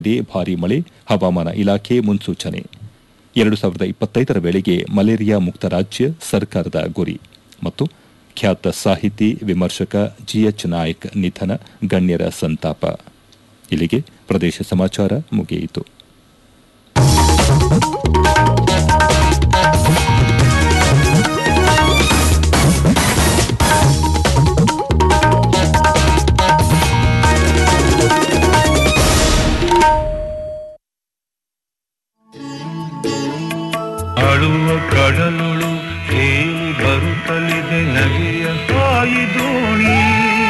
ಸಾಧ್ಯತೆ ಭಾರೀ ಮಳೆ ಹವಾಮಾನ ಇಲಾಖೆ ಮುನ್ಸೂಚನೆ ಎರಡು ಸಾವಿರದ ಇಪ್ಪತ್ತೈದರ ವೇಳೆಗೆ ಮಲೇರಿಯಾ ಮುಕ್ತ ರಾಜ್ಯ ಸರ್ಕಾರದ ಗುರಿ ಮತ್ತು ಖ್ಯಾತ ಸಾಹಿತಿ ವಿಮರ್ಶಕ ಜಿಎಚ್ ನಾಯಕ್ ನಿಧನ ಗಣ್ಯರ ಸಂತಾಪ ಇಲ್ಲಿಗೆ ಪ್ರದೇಶ ಸಮಾಚಾರ ಮುಗಿಯಿತು ಅಳುವ ಕಡಲುಳು ತೇಲಿ ಬರುತ್ತಲಿದೆ ನಗೆಯ ಹಾಯಿ ದೋಣಿ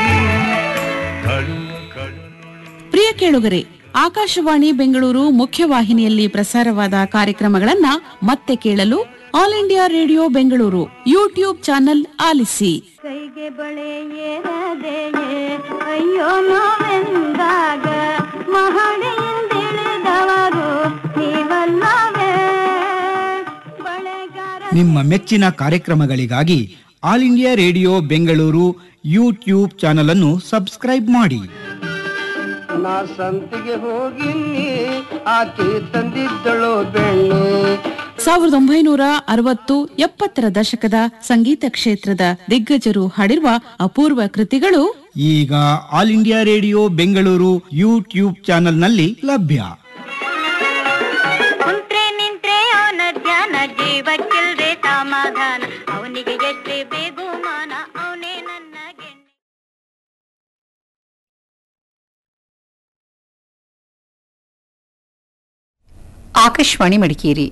ಅಳುವ ಕಡಲುಳು ಪ್ರಿಯ ಕೇಳುಗರೆ ಆಕಾಶವಾಣಿ ಬೆಂಗಳೂರು ಮುಖ್ಯವಾಹಿನಿಯಲ್ಲಿ ಪ್ರಸಾರವಾದ ಕಾರ್ಯಕ್ರಮಗಳನ್ನ ಮತ್ತೆ ಕೇಳಲು All India Radio Bengaluru YouTube channel ಆಲಿಸಿ ಕೈಗೆ ಬಳೆ ಏರದೆಯೇ ಅಯ್ಯೋ ನೋವೆಂದಾಗ ಮಹಡಿಯಿಂದಿಳಿದವರು ನೀವಲ್ಲವೇ ಬಳೆಗಾರ ನಿಮ್ಮ ಮೆಚ್ಚಿನ ಕಾರ್ಯಕ್ರಮಗಳಿಗಾಗಿ All India Radio Bengaluru YouTube channel ಅನ್ನು ಸಬ್ಸ್ಕ್ರೈಬ್ ಮಾಡಿ ನಾ ಸಂತಿಗೆ ಹೋಗಿನಿ ಆಕೆ ತಂದಿದ್ದಳು ಬೆಣ್ಣೆ ಸಾವಿರದ ಒಂಬೈನೂರ ಅರವತ್ತು ಎಪ್ಪತ್ತರ ದಶಕದ ಸಂಗೀತ ಕ್ಷೇತ್ರದ ದಿಗ್ಗಜರು ಹಾಡಿರುವ ಅಪೂರ್ವ ಕೃತಿಗಳು ಈಗ All India Radio Bengaluru YouTube ಚಾನಲ್ನಲ್ಲಿ ಲಭ್ಯ ಕುಂತ್ರೆ ನಿಂತ್ರೆ ಅವನ ಧ್ಯಾನ ಜೀವಕ್ಕಿಲ್ದೆ ಸಮಾಧಾನ ಅವನಿಗೆ ಎಷ್ಟೇ ಬೇಗುಮಾನ ಅವನೇ ನನ್ನ ಗೆಣ್ಣೆ ಆಕಾಶವಾಣಿ ಮಡಿಕೇರಿ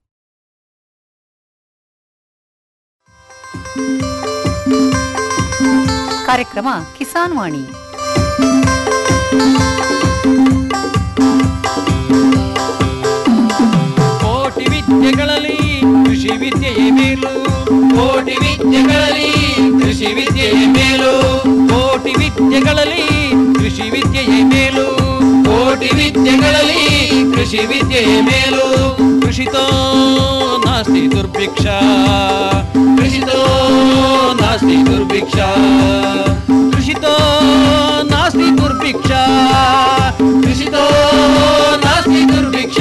ಕಾರ್ಯಕ್ರಮ ಕಿಸಾನ್ ವಾಣಿ ಕೋಟಿ ವಿದ್ಯೆಗಳಲ್ಲಿ ಕೃಷಿ ವಿದ್ಯೆಯೇ ಮೇಲು ಕೋಟಿ ವಿದ್ಯೆಗಳಲ್ಲಿ ಕೃಷಿ ವಿದ್ಯೆಯೇ ಮೇಲು ಕೋಟಿ ವಿದ್ಯೆಗಳಲ್ಲಿ ಕೃಷಿ ವಿದ್ಯೆಯೇ ಮೇಲು ಕೋಟಿ ವಿದ್ಯೆಗಳಲ್ಲಿ ಕೃಷಿ ವಿದ್ಯೆಯೇ ಮೇಲು ಕೃಷಿತೋ ನಾಸ್ತಿ ದುರ್ಭಿಕ್ಷ ಕೃಷಿತೋ ನಾಸ್ತಿ ದುರ್ಭಿಕ್ಷ ಕೃಷಿತೋ ನಾಸ್ತಿ ದುರ್ಭಿಕ್ಷ ಕೃಷಿತೋ ನಾಸ್ತಿ ದುರ್ಭಿಕ್ಷ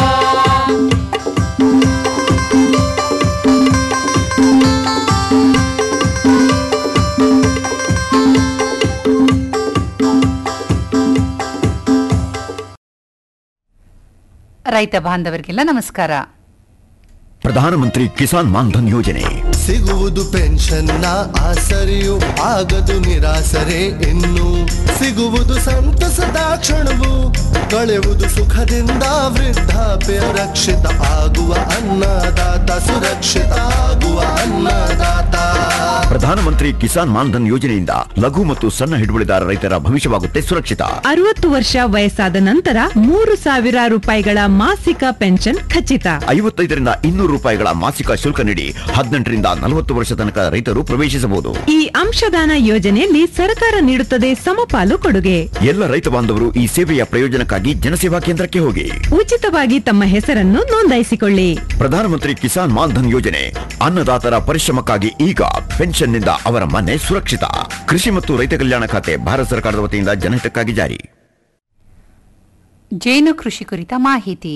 ರೈತ ಬಾಂಧವರಿಗೆಲ್ಲ ನಮಸ್ಕಾರ ಪ್ರಧಾನಮಂತ್ರಿ ಕಿಸಾನ್ ಮಾನ್ಧನ್ ಯೋಜನೆ ಸಿಗುವುದು ಪೆನ್ಷನ್ನ ಆಸರೆಯು ಆಗದು ನಿರಾಸರೆ ಇನ್ನು ಸಿಗುವುದು ಸಂತಸದ ಕ್ಷಣವು ಕಳೆಯುವುದು ಸುಖದಿಂದ ವೃದ್ಧಾಪ್ಯ ರಕ್ಷಿತ ಆಗುವ ಅನ್ನದಾತ ಸುರಕ್ಷಿತ ಆಗುವ ಅನ್ನದಾತ ಪ್ರಧಾನಮಂತ್ರಿ ಕಿಸಾನ್ ಮಾನ್ಧನ್ ಯೋಜನೆಯಿಂದ ಲಘು ಮತ್ತು ಸಣ್ಣ ಹಿಡುವಳಿದಾರ ರೈತರ ಭವಿಷ್ಯವಾಗುತ್ತೆ ಸುರಕ್ಷಿತ ಅರವತ್ತು ವರ್ಷ ವಯಸ್ಸಾದ ನಂತರ ಮೂರು ಸಾವಿರ ರೂಪಾಯಿಗಳ ಮಾಸಿಕ ಪೆನ್ಷನ್ ಖಚಿತ ಐವತ್ತೈದರಿಂದ ಇನ್ನೂರು ರೂಪಾಯಿಗಳ ಮಾಸಿಕ ಶುಲ್ಕ ನೀಡಿ ಹದಿನೆಂಟರಿಂದ ನಲವತ್ತು ವರ್ಷ ತನಕ ರೈತರು ಪ್ರವೇಶಿಸಬಹುದು ಈ ಅಂಶದಾನ ಯೋಜನೆಯಲ್ಲಿ ಸರ್ಕಾರ ನೀಡುತ್ತದೆ ಸಮಪಾಲು ಕೊಡುಗೆ ಎಲ್ಲ ರೈತ ಬಾಂಧವರು ಈ ಸೇವೆಯ ಪ್ರಯೋಜನಕ್ಕಾಗಿ ಜನಸೇವಾ ಕೇಂದ್ರಕ್ಕೆ ಹೋಗಿ ಉಚಿತವಾಗಿ ತಮ್ಮ ಹೆಸರನ್ನು ನೋಂದಾಯಿಸಿಕೊಳ್ಳಿ ಪ್ರಧಾನಮಂತ್ರಿ ಕಿಸಾನ್ ಮಾನ್ಧನ್ ಯೋಜನೆ ಅನ್ನದಾತರ ಪರಿಶ್ರಮಕ್ಕಾಗಿ ಈಗ ಪೆನ್ಷನ್ನಿಂದ ಅವರ ಮನೆ ಸುರಕ್ಷಿತ ಕೃಷಿ ಮತ್ತು ರೈತ ಕಲ್ಯಾಣ ಖಾತೆ ಭಾರತ ಸರ್ಕಾರದ ವತಿಯಿಂದ ಜನಹಿತಕ್ಕಾಗಿ ಜಾರಿ ಜೇನು ಕೃಷಿ ಕುರಿತ ಮಾಹಿತಿ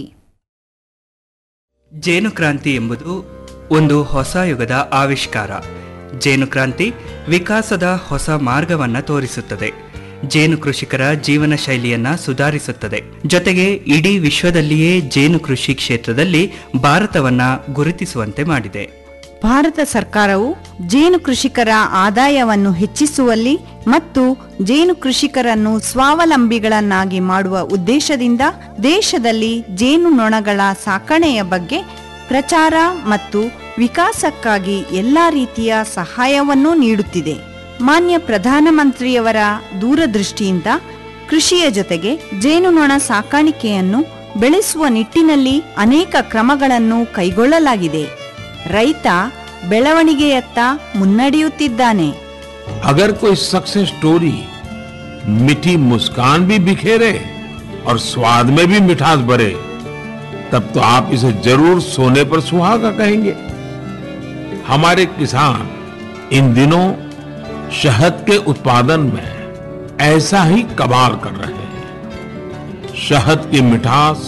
ಜೇನು ಕ್ರಾಂತಿ ಎಂಬುದು ಒಂದು ಹೊಸ ಯುಗದ ಆವಿಷ್ಕಾರ ಜೇನು ಕ್ರಾಂತಿ ವಿಕಾಸದ ಹೊಸ ಮಾರ್ಗವನ್ನ ತೋರಿಸುತ್ತದೆ ಜೇನು ಕೃಷಿಕರ ಜೀವನ ಶೈಲಿಯನ್ನ ಸುಧಾರಿಸುತ್ತದೆ ಜೊತೆಗೆ ಇಡೀ ವಿಶ್ವದಲ್ಲಿಯೇ ಜೇನು ಕೃಷಿ ಕ್ಷೇತ್ರದಲ್ಲಿ ಭಾರತವನ್ನ ಗುರುತಿಸುವಂತೆ ಮಾಡಿದೆ ಭಾರತ ಸರ್ಕಾರವು ಜೇನು ಕೃಷಿಕರ ಆದಾಯವನ್ನು ಹೆಚ್ಚಿಸುವಲ್ಲಿ ಮತ್ತು ಜೇನು ಕೃಷಿಕರನ್ನು ಸ್ವಾವಲಂಬಿಗಳನ್ನಾಗಿ ಮಾಡುವ ಉದ್ದೇಶದಿಂದ ದೇಶದಲ್ಲಿ ಜೇನು ನೊಣಗಳ ಸಾಕಣೆಯ ಬಗ್ಗೆ ಪ್ರಚಾರ ಮತ್ತು ವಿಕಾಸಕ್ಕಾಗಿ ಎಲ್ಲ ರೀತಿಯ ಸಹಾಯವನ್ನೂ ನೀಡುತ್ತಿದೆ ಮಾನ್ಯ ಪ್ರಧಾನಮಂತ್ರಿಯವರ ದೂರದೃಷ್ಟಿಯಿಂದ ಕೃಷಿಯ ಜೊತೆಗೆ ಜೇನುನೊಣ ಸಾಕಾಣಿಕೆಯನ್ನು ಬೆಳೆಸುವ ನಿಟ್ಟಿನಲ್ಲಿ ಅನೇಕ ಕ್ರಮಗಳನ್ನು ಕೈಗೊಳ್ಳಲಾಗಿದೆ ರೈತ ಬೆಳವಣಿಗೆಯತ್ತ ಮುನ್ನಡೆಯುತ್ತಿದ್ದಾನೆ अगर कोई सक्सेस स्टोरी मीठी मुस्कान भी बिखेरे और स्वाद में भी मिठास भरे तब तो आप इसे जरूर सोने पर सुहागा कहेंगे हमारे किसान इन दिनों शहद के उत्पादन में ऐसा ही कमाल कर रहे हैं शहद की मिठास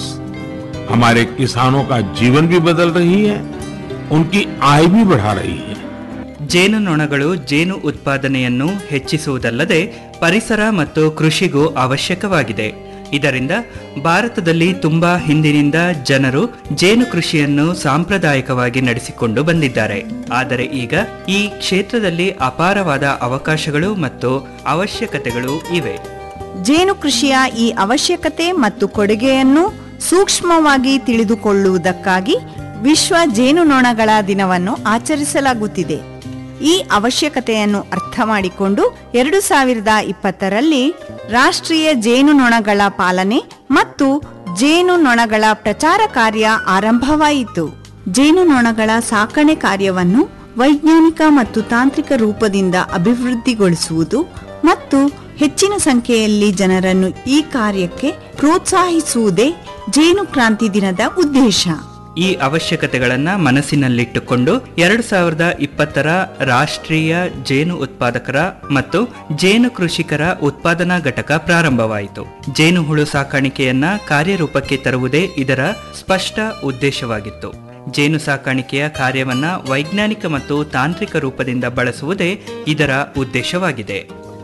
हमारे किसानों का जीवन भी बदल रही है उनकी आय भी बढ़ा रही है ಜೇನುನೊಣಗಳು ಜೇನು ಉತ್ಪಾದನೆಯನ್ನು ಹೆಚ್ಚಿಸುವುದಲ್ಲದೆ ಪರಿಸರ ಮತ್ತು ಕೃಷಿಗೂ ಅವಶ್ಯಕವಾಗಿದೆ ಇದರಿಂದ ಭಾರತದಲ್ಲಿ ತುಂಬಾ ಹಿಂದಿನಿಂದ ಜನರು ಜೇನು ಕೃಷಿಯನ್ನು ಸಾಂಪ್ರದಾಯಿಕವಾಗಿ ನಡೆಸಿಕೊಂಡು ಬಂದಿದ್ದಾರೆ ಆದರೆ ಈಗ ಈ ಕ್ಷೇತ್ರದಲ್ಲಿ ಅಪಾರವಾದ ಅವಕಾಶಗಳು ಮತ್ತು ಅವಶ್ಯಕತೆಗಳು ಇವೆ ಜೇನು ಕೃಷಿಯ ಈ ಅವಶ್ಯಕತೆ ಮತ್ತು ಕೊಡುಗೆಯನ್ನು ಸೂಕ್ಷ್ಮವಾಗಿ ತಿಳಿದುಕೊಳ್ಳುವುದಕ್ಕಾಗಿ ವಿಶ್ವ ಜೇನುನೊಣಗಳ ದಿನವನ್ನು ಆಚರಿಸಲಾಗುತ್ತಿದೆ ಈ ಅವಶ್ಯಕತೆಯನ್ನು ಅರ್ಥ ಮಾಡಿಕೊಂಡು ಎರಡು ಸಾವಿರದ ಇಪ್ಪತ್ತರಲ್ಲಿ ರಾಷ್ಟ್ರೀಯ ಜೇನುನೊಣಗಳ ಪಾಲನೆ ಮತ್ತು ಜೇನುನೊಣಗಳ ಪ್ರಚಾರ ಕಾರ್ಯ ಆರಂಭವಾಯಿತು ಜೇನುನೊಣಗಳ ಸಾಕಣೆ ಕಾರ್ಯವನ್ನು ವೈಜ್ಞಾನಿಕ ಮತ್ತು ತಾಂತ್ರಿಕ ರೂಪದಿಂದ ಅಭಿವೃದ್ಧಿಗೊಳಿಸುವುದು ಮತ್ತು ಹೆಚ್ಚಿನ ಸಂಖ್ಯೆಯಲ್ಲಿ ಜನರನ್ನು ಈ ಕಾರ್ಯಕ್ಕೆ ಪ್ರೋತ್ಸಾಹಿಸುವುದೇ ಜೇನು ಕ್ರಾಂತಿ ದಿನದ ಉದ್ದೇಶ ಈ ಅವಶ್ಯಕತೆಗಳನ್ನ ಮನಸ್ಸಿನಲ್ಲಿಟ್ಟುಕೊಂಡು ಎರಡು ಸಾವಿರದ ಇಪ್ಪತ್ತರ ರಾಷ್ಟ್ರೀಯ ಜೇನು ಉತ್ಪಾದಕರ ಮತ್ತು ಜೇನು ಕೃಷಿಕರ ಉತ್ಪಾದನಾ ಘಟಕ ಪ್ರಾರಂಭವಾಯಿತು ಜೇನು ಹುಳು ಸಾಕಾಣಿಕೆಯನ್ನ ಕಾರ್ಯರೂಪಕ್ಕೆ ತರುವುದೇ ಇದರ ಸ್ಪಷ್ಟ ಉದ್ದೇಶವಾಗಿತ್ತು ಜೇನು ಸಾಕಾಣಿಕೆಯ ಕಾರ್ಯವನ್ನ ವೈಜ್ಞಾನಿಕ ಮತ್ತು ತಾಂತ್ರಿಕ ರೂಪದಿಂದ ಬಳಸುವುದೇ ಇದರ ಉದ್ದೇಶವಾಗಿದೆ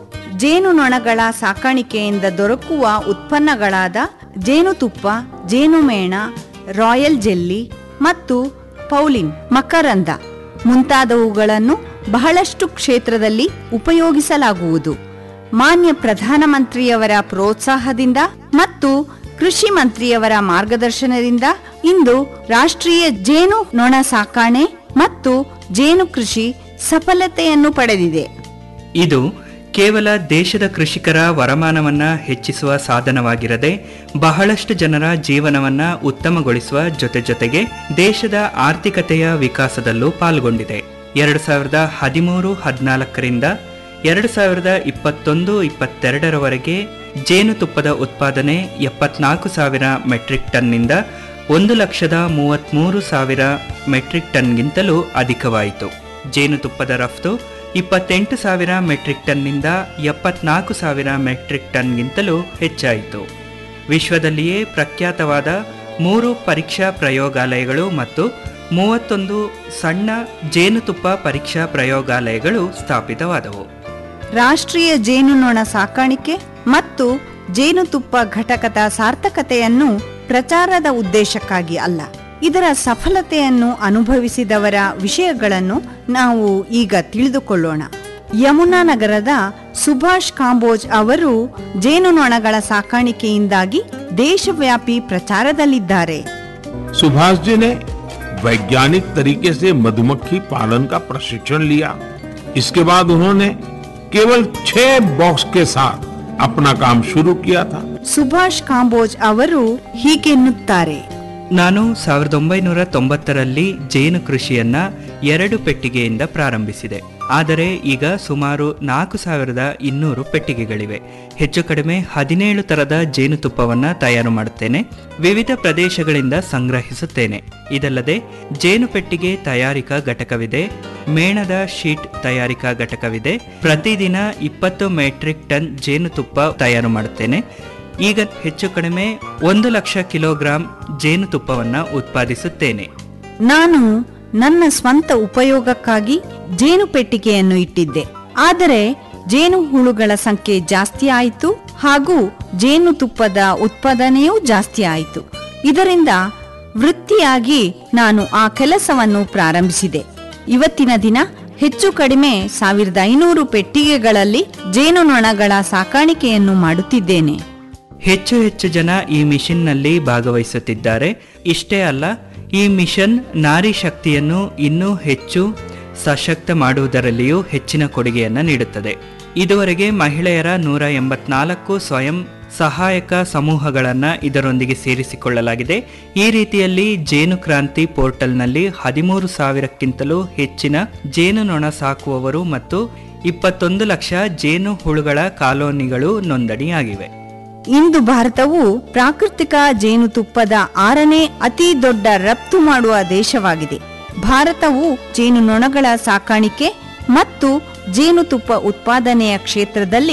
ಜೇನುನೊಣಗಳ ಸಾಕಾಣಿಕೆಯಿಂದ ದೊರಕುವ ಉತ್ಪನ್ನಗಳಾದ ಜೇನುತುಪ್ಪ ಜೇನುಮೇಣ ರಾಯಲ್ ಜೆಲ್ಲಿ ಮತ್ತು ಪೌಲಿನ್ ಮಕರಂದ ಮುಂತಾದವುಗಳನ್ನು ಬಹಳಷ್ಟು ಕ್ಷೇತ್ರದಲ್ಲಿ ಉಪಯೋಗಿಸಲಾಗುವುದು ಮಾನ್ಯ ಪ್ರಧಾನಮಂತ್ರಿಯವರ ಪ್ರೋತ್ಸಾಹದಿಂದ ಮತ್ತು ಕೃಷಿ ಮಂತ್ರಿಯವರ ಮಾರ್ಗದರ್ಶನದಿಂದ ಇಂದು ರಾಷ್ಟ್ರೀಯ ಜೇನು ನೊಣ ಸಾಕಾಣೆ ಮತ್ತು ಜೇನು ಕೃಷಿ ಸಫಲತೆಯನ್ನು ಪಡೆದಿದೆ ಇದು ಕೇವಲ ದೇಶದ ಕೃಷಿಕರ ವರಮಾನವನ್ನ ಹೆಚ್ಚಿಸುವ ಸಾಧನವಾಗಿರದೆ ಬಹಳಷ್ಟು ಜನರ ಜೀವನವನ್ನ ಉತ್ತಮಗೊಳಿಸುವ ಜೊತೆ ಜೊತೆಗೆ ದೇಶದ ಆರ್ಥಿಕತೆಯ ವಿಕಾಸದಲ್ಲೂ ಪಾಲ್ಗೊಂಡಿದೆ ಎರಡು ಸಾವಿರದ ಹದಿಮೂರು ಹದಿನಾಲ್ಕರಿಂದ ಎರಡು ಸಾವಿರದ ಇಪ್ಪತ್ತೊಂದು ಇಪ್ಪತ್ತೆರಡರವರೆಗೆ ಜೇನುತುಪ್ಪದ ಉತ್ಪಾದನೆ ಎಪ್ಪತ್ನಾಲ್ಕು ಸಾವಿರ ಮೆಟ್ರಿಕ್ ಟನ್ನಿಂದ ಒಂದು ಲಕ್ಷದ ಮೂವತ್ತ್ಮೂರು ಸಾವಿರ ಮೆಟ್ರಿಕ್ ಟನ್ಗಿಂತಲೂ ಅಧಿಕವಾಯಿತು ಜೇನುತುಪ್ಪದ ರಫ್ತು ಇಪ್ಪತ್ತೆಂಟು ಸಾವಿರ ಮೆಟ್ರಿಕ್ ಟನ್ನಿಂದ ಎಪ್ಪತ್ನಾಲ್ಕು ಸಾವಿರ ಮೆಟ್ರಿಕ್ ಟನ್ಗಿಂತಲೂ ಹೆಚ್ಚಾಯಿತು ವಿಶ್ವದಲ್ಲಿಯೇ ಪ್ರಖ್ಯಾತವಾದ ಮೂರು ಪರೀಕ್ಷಾ ಪ್ರಯೋಗಾಲಯಗಳು ಮತ್ತು ಮೂವತ್ತೊಂದು ಸಣ್ಣ ಜೇನುತುಪ್ಪ ಪರೀಕ್ಷಾ ಪ್ರಯೋಗಾಲಯಗಳು ಸ್ಥಾಪಿತವಾದವು ರಾಷ್ಟ್ರೀಯ ಜೇನುನೊಣ ಸಾಕಾಣಿಕೆ ಮತ್ತು ಜೇನುತುಪ್ಪ ಘಟಕದ ಸಾರ್ಥಕತೆಯನ್ನು ಪ್ರಚಾರದ ಉದ್ದೇಶಕ್ಕಾಗಿ ಅಲ್ಲ ಇದರ ಸಫಲತೆಯನ್ನು ಅನುಭವಿಸಿದವರ ವಿಷಯಗಳನ್ನು ನಾವು ಈಗ ತಿಳಿದುಕೊಳ್ಳೋಣ ಯಮುನಾ ನಗರದ ಸುಭಾಷ್ ಕಾಂಬೋಜ್ ಅವರು ಜೇನುನೊಣಗಳ ಸಾಕಾಣಿಕೆಯಿಂದಾಗಿ ದೇಶವ್ಯಾಪಿ ಪ್ರಚಾರದಲ್ಲಿದ್ದಾರೆ सुभाष जी ने वैज्ञानिक तरीके से मधुमक्खी पालन का प्रशिक्षण लिया इसके बाद उन्होंने केवल छह बॉक्स के साथ अपना काम शुरू किया था ಸುಭಾಷ್ ಕಾಂಬೋಜ್ ಅವರು ಹೀಗೆನ್ನುತ್ತಾರೆ ನಾನು ಸಾವಿರದ ಒಂಬೈನೂರ ತೊಂಬತ್ತರಲ್ಲಿ ಜೇನು ಕೃಷಿಯನ್ನ ಎರಡು ಪೆಟ್ಟಿಗೆಯಿಂದ ಪ್ರಾರಂಭಿಸಿದೆ ಆದರೆ ಈಗ ಸುಮಾರು ನಾಲ್ಕು ಸಾವಿರದ ಇನ್ನೂರು ಪೆಟ್ಟಿಗೆಗಳಿವೆ ಹೆಚ್ಚು ಕಡಿಮೆ ಹದಿನೇಳು ತರದ ಜೇನುತುಪ್ಪವನ್ನ ತಯಾರು ಮಾಡುತ್ತೇನೆ ವಿವಿಧ ಪ್ರದೇಶಗಳಿಂದ ಸಂಗ್ರಹಿಸುತ್ತೇನೆ ಇದಲ್ಲದೆ ಜೇನು ಪೆಟ್ಟಿಗೆ ತಯಾರಿಕಾ ಘಟಕವಿದೆ ಮೇಣದ ಶೀಟ್ ತಯಾರಿಕಾ ಘಟಕವಿದೆ ಪ್ರತಿದಿನ ಇಪ್ಪತ್ತು ಮೆಟ್ರಿಕ್ ಟನ್ ಜೇನುತುಪ್ಪ ತಯಾರು ಮಾಡುತ್ತೇನೆ ಈಗ ಹೆಚ್ಚು ಕಡಿಮೆ ಒಂದು ಲಕ್ಷ ಕಿಲೋಗ್ರಾಂ ಜೇನುತುಪ್ಪವನ್ನ ಉತ್ಪಾದಿಸುತ್ತೇನೆ ನಾನು ನನ್ನ ಸ್ವಂತ ಉಪಯೋಗಕ್ಕಾಗಿ ಜೇನು ಪೆಟ್ಟಿಗೆಯನ್ನು ಇಟ್ಟಿದ್ದೆ ಆದರೆ ಜೇನು ಹುಳುಗಳ ಸಂಖ್ಯೆ ಜಾಸ್ತಿ ಆಯಿತು ಹಾಗೂ ಜೇನುತುಪ್ಪದ ಉತ್ಪಾದನೆಯೂ ಜಾಸ್ತಿ ಆಯಿತು ಇದರಿಂದ ವೃತ್ತಿಯಾಗಿ ನಾನು ಆ ಕೆಲಸವನ್ನು ಪ್ರಾರಂಭಿಸಿದೆ ಇವತ್ತಿನ ದಿನ ಹೆಚ್ಚು ಕಡಿಮೆ ಸಾವಿರದ ಐನೂರು ಪೆಟ್ಟಿಗೆಗಳಲ್ಲಿ ಜೇನುನೊಣಗಳ ಸಾಕಾಣಿಕೆಯನ್ನು ಮಾಡುತ್ತಿದ್ದೇನೆ ಹೆಚ್ಚು ಹೆಚ್ಚು ಜನ ಈ ಮಿಷನ್ನಲ್ಲಿ ಭಾಗವಹಿಸುತ್ತಿದ್ದಾರೆ ಇಷ್ಟೇ ಅಲ್ಲ ಈ ಮಿಷನ್ ನಾರಿ ಶಕ್ತಿಯನ್ನು ಇನ್ನೂ ಹೆಚ್ಚು ಸಶಕ್ತ ಮಾಡುವುದರಲ್ಲಿಯೂ ಹೆಚ್ಚಿನ ಕೊಡುಗೆಯನ್ನು ನೀಡುತ್ತದೆ ಇದುವರೆಗೆ ಮಹಿಳೆಯರ ನೂರ ಎಂಬತ್ನಾಲ್ಕು ಸ್ವಯಂ ಸಹಾಯಕ ಸಮೂಹಗಳನ್ನು ಇದರೊಂದಿಗೆ ಸೇರಿಸಿಕೊಳ್ಳಲಾಗಿದೆ ಈ ರೀತಿಯಲ್ಲಿ ಜೇನು ಕ್ರಾಂತಿ ಪೋರ್ಟಲ್ನಲ್ಲಿ ಹದಿಮೂರು ಸಾವಿರಕ್ಕಿಂತಲೂ ಹೆಚ್ಚಿನ ಜೇನುನೊಣ ಸಾಕುವವರು ಮತ್ತು ಇಪ್ಪತ್ತೊಂದು ಲಕ್ಷ ಜೇನು ಹುಳುಗಳ ಕಾಲೋನಿಗಳು ನೋಂದಣಿಯಾಗಿವೆ ಇಂದು ಭಾರತವು ಪ್ರಾಕೃತಿಕ ಜೇನುತುಪ್ಪದ ಆರನೇ ಅತಿ ದೊಡ್ಡ ರಫ್ತು ಮಾಡುವ ದೇಶವಾಗಿದೆ ಭಾರತವು ಜೇನುನೊಣಗಳ ಸಾಕಾಣಿಕೆ ಮತ್ತು ಜೇನುತುಪ್ಪ ಉತ್ಪಾದನೆಯ ಕ್ಷೇತ್ರದಲ್ಲಿ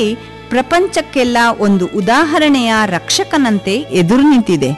ಪ್ರಪಂಚಕ್ಕೆಲ್ಲ ಒಂದು ಉದಾಹರಣೆಯ ರಕ್ಷಕನಂತೆ ಎದುರು ನಿಂತಿದೆ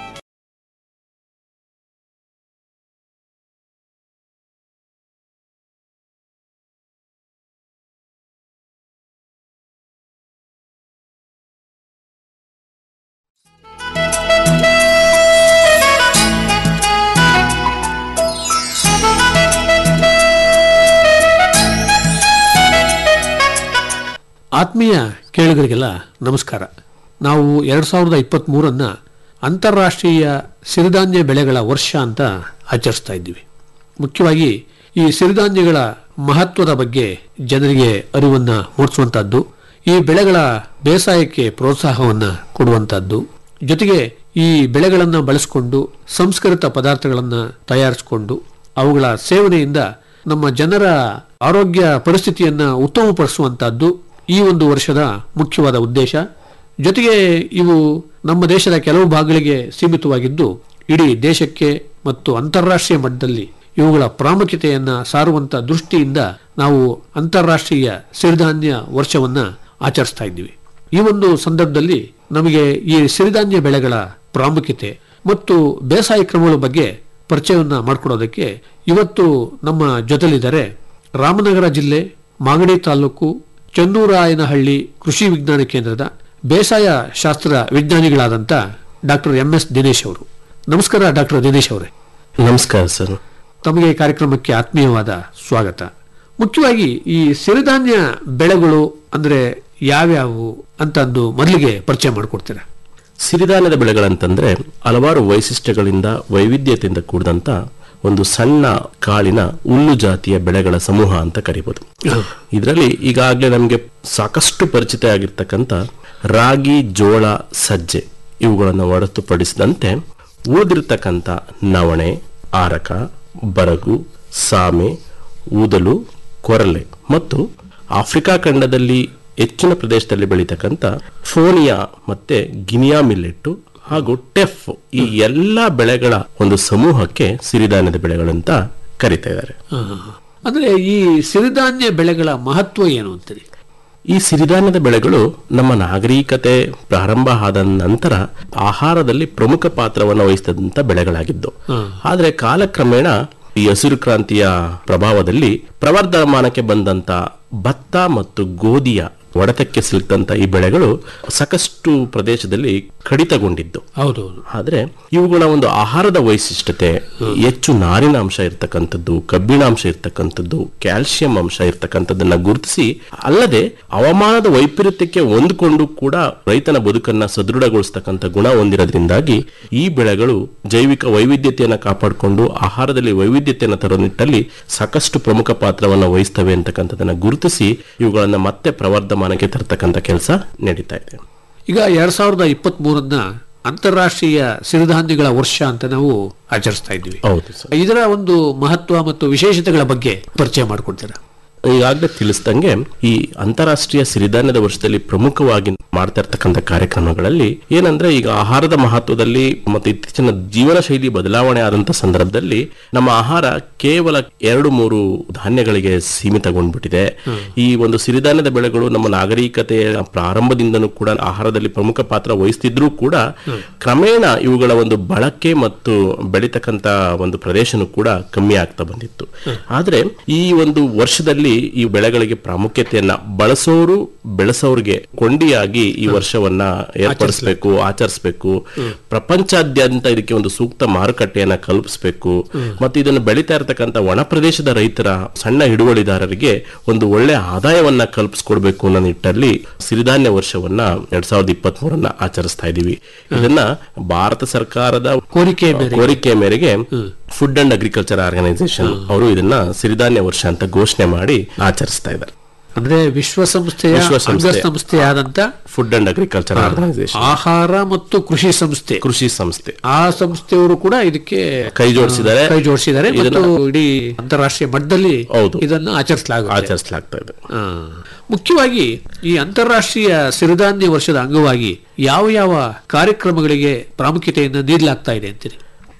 ಆತ್ಮೀಯ ಕೇಳುಗರಿಗೆಲ್ಲ ನಮಸ್ಕಾರ ನಾವು ಎರಡ್ ಸಾವಿರದ ಇಪ್ಪತ್ತ್ ಮೂರನ್ನ ಅಂತಾರಾಷ್ಟ್ರೀಯ ಸಿರಿಧಾನ್ಯ ಬೆಳೆಗಳ ವರ್ಷ ಅಂತ ಆಚರಿಸ್ತಾ ಇದ್ದೀವಿ ಮುಖ್ಯವಾಗಿ ಈ ಸಿರಿಧಾನ್ಯಗಳ ಮಹತ್ವದ ಬಗ್ಗೆ ಜನರಿಗೆ ಅರಿವನ್ನ ಮೂಡಿಸುವಂತಹದ್ದು ಈ ಬೆಳೆಗಳ ಬೇಸಾಯಕ್ಕೆ ಪ್ರೋತ್ಸಾಹವನ್ನ ಕೊಡುವಂತಹದ್ದು ಜೊತೆಗೆ ಈ ಬೆಳೆಗಳನ್ನು ಬಳಸಿಕೊಂಡು ಸಂಸ್ಕರಿತ ಪದಾರ್ಥಗಳನ್ನು ತಯಾರಿಸಿಕೊಂಡು ಅವುಗಳ ಸೇವನೆಯಿಂದ ನಮ್ಮ ಜನರ ಆರೋಗ್ಯ ಪರಿಸ್ಥಿತಿಯನ್ನ ಉತ್ತಮಪಡಿಸುವಂತಹದ್ದು ಈ ಒಂದು ವರ್ಷದ ಮುಖ್ಯವಾದ ಉದ್ದೇಶ ಜೊತೆಗೆ ಇವು ನಮ್ಮ ದೇಶದ ಕೆಲವು ಭಾಗಗಳಿಗೆ ಸೀಮಿತವಾಗಿದ್ದು ಇಡೀ ದೇಶಕ್ಕೆ ಮತ್ತು ಅಂತಾರಾಷ್ಟ್ರೀಯ ಮಟ್ಟದಲ್ಲಿ ಇವುಗಳ ಪ್ರಾಮುಖ್ಯತೆಯನ್ನ ಸಾರುವಂತ ದೃಷ್ಟಿಯಿಂದ ನಾವು ಅಂತಾರಾಷ್ಟ್ರೀಯ ಸಿರಿಧಾನ್ಯ ವರ್ಷವನ್ನ ಆಚರಿಸ್ತಾ ಇದ್ದೀವಿ ಈ ಒಂದು ಸಂದರ್ಭದಲ್ಲಿ ನಮಗೆ ಈ ಸಿರಿಧಾನ್ಯ ಬೆಳೆಗಳ ಪ್ರಾಮುಖ್ಯತೆ ಮತ್ತು ಬೇಸಾಯ ಕ್ರಮಗಳ ಬಗ್ಗೆ ಪರಿಚಯವನ್ನ ಮಾಡಿಕೊಡೋದಕ್ಕೆ ಇವತ್ತು ನಮ್ಮ ಜೊತೆಲಿದ್ದಾರೆ ರಾಮನಗರ ಜಿಲ್ಲೆ ಮಾಗಡಿ ತಾಲೂಕು ಚನ್ನೂರಾಯನಹಳ್ಳಿ ಕೃಷಿ ವಿಜ್ಞಾನ ಕೇಂದ್ರದ ಬೇಸಾಯ ಶಾಸ್ತ್ರ ವಿಜ್ಞಾನಿಗಳಾದಂಥ ಡಾಕ್ಟರ್ ಎಂ ಎಸ್ ದಿನೇಶ್ ಅವರು ನಮಸ್ಕಾರ ಡಾಕ್ಟರ್ ದಿನೇಶ್ ಅವರೇ ನಮಸ್ಕಾರ ಸರ್ ತಮಗೆ ಕಾರ್ಯಕ್ರಮಕ್ಕೆ ಆತ್ಮೀಯವಾದ ಸ್ವಾಗತ ಮುಖ್ಯವಾಗಿ ಈ ಸಿರಿಧಾನ್ಯ ಬೆಳೆಗಳು ಅಂದ್ರೆ ಯಾವ್ಯಾವು ಅಂತ ಅಂದು ಮೊದಲಿಗೆ ಪರಿಚಯ ಮಾಡಿಕೊಡ್ತೀರಾ ಸಿರಿಧಾನ್ಯದ ಬೆಳೆಗಳಂತಂದ್ರೆ ಹಲವಾರು ವೈಶಿಷ್ಟ್ಯಗಳಿಂದ ವೈವಿಧ್ಯತೆಯಿಂದ ಕೂಡಿದಂತ ಒಂದು ಸಣ್ಣ ಕಾಳಿನ ಹುಲ್ಲು ಜಾತಿಯ ಬೆಳೆಗಳ ಸಮೂಹ ಅಂತ ಕರಿಬಹುದು ಇದರಲ್ಲಿ ಈಗಾಗಲೇ ನಮಗೆ ಸಾಕಷ್ಟು ಪರಿಚಿತ ಆಗಿರ್ತಕ್ಕಂಥ ರಾಗಿ ಜೋಳ ಸಜ್ಜೆ ಇವುಗಳನ್ನು ಹೊರತುಪಡಿಸಿದಂತೆ ಉಳಿದಿರ್ತಕ್ಕಂಥ ನವಣೆ ಆರಕ ಬರಗು ಸಾಮೆ ಊದಲು ಕೊರಲೆ ಮತ್ತು ಆಫ್ರಿಕಾ ಖಂಡದಲ್ಲಿ ಹೆಚ್ಚಿನ ಪ್ರದೇಶದಲ್ಲಿ ಬೆಳೀತಕ್ಕಂಥ ಫೋನಿಯಾ ಮತ್ತೆ ಗಿನಿಯಾ ಮಿಲ್ಲೆಟ್ಟು ಹಾಗೂ ಟೆಫ್ ಈ ಎಲ್ಲಾ ಬೆಳೆಗಳ ಒಂದು ಸಮೂಹಕ್ಕೆ ಸಿರಿಧಾನ್ಯದ ಬೆಳೆಗಳಂತ ಕರೀತಾ ಇದ್ದಾರೆ ಅಂದ್ರೆ ಈ ಸಿರಿಧಾನ್ಯ ಬೆಳೆಗಳ ಮಹತ್ವ ಏನು ಅಂತೀರಿ ಈ ಸಿರಿಧಾನ್ಯದ ಬೆಳೆಗಳು ನಮ್ಮ ನಾಗರಿಕತೆ ಪ್ರಾರಂಭ ಆದ ನಂತರ ಆಹಾರದಲ್ಲಿ ಪ್ರಮುಖ ಪಾತ್ರವನ್ನು ವಹಿಸಿದಂತ ಬೆಳೆಗಳಾಗಿದ್ದು ಆದ್ರೆ ಕಾಲಕ್ರಮೇಣ ಈ ಹಸಿರು ಕ್ರಾಂತಿಯ ಪ್ರಭಾವದಲ್ಲಿ ಪ್ರವರ್ಧಮಾನಕ್ಕೆ ಬಂದಂತ ಭತ್ತ ಮತ್ತು ಗೋಧಿಯ ಒಡೆತಕ್ಕೆ ಸಿಲುಕಂತ ಈ ಬೆಳೆಗಳು ಸಾಕಷ್ಟು ಪ್ರದೇಶದಲ್ಲಿ ಕಡಿತಗೊಂಡಿದ್ದು ಹೌದು ಆದ್ರೆ ಇವುಗಳ ಒಂದು ಆಹಾರದ ವೈಶಿಷ್ಟ್ಯತೆ ಹೆಚ್ಚು ನಾರಿನ ಅಂಶ ಇರ್ತಕ್ಕಂಥದ್ದು ಕಬ್ಬಿಣಾಂಶ ಇರ್ತಕ್ಕಂಥದ್ದು ಕ್ಯಾಲ್ಸಿಯಂ ಅಂಶ ಇರ್ತಕ್ಕಂಥದ್ದನ್ನ ಗುರುತಿಸಿ ಅಲ್ಲದೆ ಹವಾಮಾನದ ವೈಪರೀತ್ಯಕ್ಕೆ ಹೊಂದಿಕೊಂಡು ಕೂಡ ರೈತನ ಬದುಕನ್ನ ಸದೃಢಗೊಳಿಸ್ತಕ್ಕಂಥ ಗುಣ ಹೊಂದಿರೋದ್ರಿಂದಾಗಿ ಈ ಬೆಳೆಗಳು ಜೈವಿಕ ವೈವಿಧ್ಯತೆಯನ್ನು ಕಾಪಾಡಿಕೊಂಡು ಆಹಾರದಲ್ಲಿ ವೈವಿಧ್ಯತೆಯನ್ನು ತರೋ ನಿಟ್ಟಲ್ಲಿ ಸಾಕಷ್ಟು ಪ್ರಮುಖ ಪಾತ್ರವನ್ನು ವಹಿಸ್ತವೆ ಅಂತಕ್ಕಂಥದ್ದನ್ನ ಗುರುತಿಸಿ ಇವುಗಳನ್ನ ಮತ್ತೆ ಪ್ರವರ್ಧಮಾನಕ್ಕೆ ತರ್ತಕ್ಕಂಥ ಕೆಲಸ ನಡೀತಾ ಇದೆ ಈಗ ಎರಡ್ ಸಾವಿರದ ಇಪ್ಪತ್ತ್ ಮೂರನ್ನ ಅಂತಾರಾಷ್ಟ್ರೀಯ ಸಿರಿಧಾನ್ಯಗಳ ವರ್ಷ ಅಂತ ನಾವು ಆಚರಿಸ್ತಾ ಇದ್ವಿ ಹೌದು ಇದರ ಒಂದು ಮಹತ್ವ ಮತ್ತು ವಿಶೇಷತೆಗಳ ಬಗ್ಗೆ ಪರಿಚಯ ಮಾಡಿಕೊಡ್ತೀರಾ ಈಗಾಗಲೇ ತಿಳಿಸ್ದಂಗೆ ಈ ಅಂತಾರಾಷ್ಟ್ರೀಯ ಸಿರಿಧಾನ್ಯದ ವರ್ಷದಲ್ಲಿ ಪ್ರಮುಖವಾಗಿ ಮಾಡ್ತಾ ಇರ್ತಕ್ಕಂಥ ಕಾರ್ಯಕ್ರಮಗಳಲ್ಲಿ ಏನಂದ್ರೆ ಈಗ ಆಹಾರದ ಮಹತ್ವದಲ್ಲಿ ಮತ್ತು ಇತ್ತೀಚಿನ ಜೀವನ ಶೈಲಿ ಬದಲಾವಣೆ ಆದಂತ ಸಂದರ್ಭದಲ್ಲಿ ನಮ್ಮ ಆಹಾರ ಕೇವಲ ಎರಡು ಮೂರು ಧಾನ್ಯಗಳಿಗೆ ಸೀಮಿತಗೊಂಡ್ಬಿಟ್ಟಿದೆ ಈ ಒಂದು ಸಿರಿಧಾನ್ಯದ ಬೆಳೆಗಳು ನಮ್ಮ ನಾಗರಿಕತೆಯ ಪ್ರಾರಂಭದಿಂದನೂ ಕೂಡ ಆಹಾರದಲ್ಲಿ ಪ್ರಮುಖ ಪಾತ್ರ ವಹಿಸ್ತಿದ್ರೂ ಕೂಡ ಕ್ರಮೇಣ ಇವುಗಳ ಒಂದು ಬಳಕೆ ಮತ್ತು ಬೆಳೀತಕ್ಕಂತ ಒಂದು ಪ್ರದೇಶನೂ ಕೂಡ ಕಮ್ಮಿ ಆಗ್ತಾ ಬಂದಿತ್ತು ಆದ್ರೆ ಈ ಒಂದು ವರ್ಷದಲ್ಲಿ ಈ ಬೆಳೆಗಳಿಗೆ ಪ್ರಾಮುಖ್ಯತೆಯನ್ನ ಬಳಸೋರು ಬೆಳೆಸೋರಿಗೆ ಕೊಂಡಿಯಾಗಿ ಈ ವರ್ಷವನ್ನ ಏರ್ಪಡಿಸಬೇಕು ಆಚರಿಸಬೇಕು ಪ್ರಪಂಚಾದ್ಯಂತ ಇದಕ್ಕೆ ಒಂದು ಸೂಕ್ತ ಮಾರುಕಟ್ಟೆಯನ್ನ ಕಲ್ಪಿಸಬೇಕು ಮತ್ತು ಇದನ್ನು ಬೆಳೀತಾ ಇರತಕ್ಕಂತ ಒಣ ಪ್ರದೇಶದ ರೈತರ ಸಣ್ಣ ಹಿಡುವಳಿದಾರರಿಗೆ ಒಂದು ಒಳ್ಳೆ ಆದಾಯವನ್ನ ಕಲ್ಪಿಸ್ಕೊಡ್ಬೇಕು ಅನ್ನೋ ನಿಟ್ಟಲ್ಲಿ ಸಿರಿಧಾನ್ಯ ವರ್ಷವನ್ನ ಎರಡ್ ಸಾವಿರದ ಇಪ್ಪತ್ತ್ ಮೂರನ್ನ ಆಚರಿಸ್ತಾ ಇದೀವಿ ಇದನ್ನ ಭಾರತ ಸರ್ಕಾರದ ಕೋರಿಕೆ ಮೇರೆಗೆ. ಕೋರಿಕೆ ಮೇರೆಗೆ ಫುಡ್ ಅಂಡ್ ಅಗ್ರಿಕಲ್ಚರ್ ಆರ್ಗನೈಸೇಷನ್ ಅವರು ಇದನ್ನ ಸಿರಿಧಾನ್ಯ ವರ್ಷ ಅಂತ ಘೋಷಣೆ ಮಾಡಿ ಆಚರಿಸ್ತಾ ಇದ್ದಾರೆ ಅಂದ್ರೆ ವಿಶ್ವಸಂಸ್ಥೆಯ ವಿಶ್ವಸಂಸ್ಥೆ. ಅಂಗಸಂಸ್ಥೆಯಾದಂತ ಫುಡ್ ಅಂಡ್ ಅಗ್ರಿಕಲ್ಚರ್ ಆರ್ಗನೈಸೇಷನ್ ಆಹಾರ ಮತ್ತು ಕೃಷಿ ಸಂಸ್ಥೆ ಕೃಷಿ ಸಂಸ್ಥೆ ಆ ಸಂಸ್ಥೆಯವರು ಕೂಡ ಇದಕ್ಕೆ ಕೈ ಜೋಡಿಸಿದ್ದಾರೆ. ಕೈ ಜೋಡಿಸಿದ್ದಾರೆ ಮತ್ತು ಇದನ್ನ- ಇಡೀ ಅಂತಾರಾಷ್ಟ್ರೀಯ ಮಟ್ಟದಲ್ಲಿ ಹೌದು. ಇದನ್ನು ಆಚರಿಸಲಾಗುತ್ತೆ ಆಚರಿಸಲಾಗ್ತಾ ಇದೆ ಆ, ಮುಖ್ಯವಾಗಿ ಈ ಅಂತಾರಾಷ್ಟ್ರೀಯ ಸಿರಿಧಾನ್ಯ ವರ್ಷದ ಅಂಗವಾಗಿ ಯಾವ ಯಾವ ಕಾರ್ಯಕ್ರಮಗಳಿಗೆ ಪ್ರಾಮುಖ್ಯತೆಯನ್ನು ನೀಡಲಾಗ್ತಾ ಇದೆ ಅಂತೀರಿ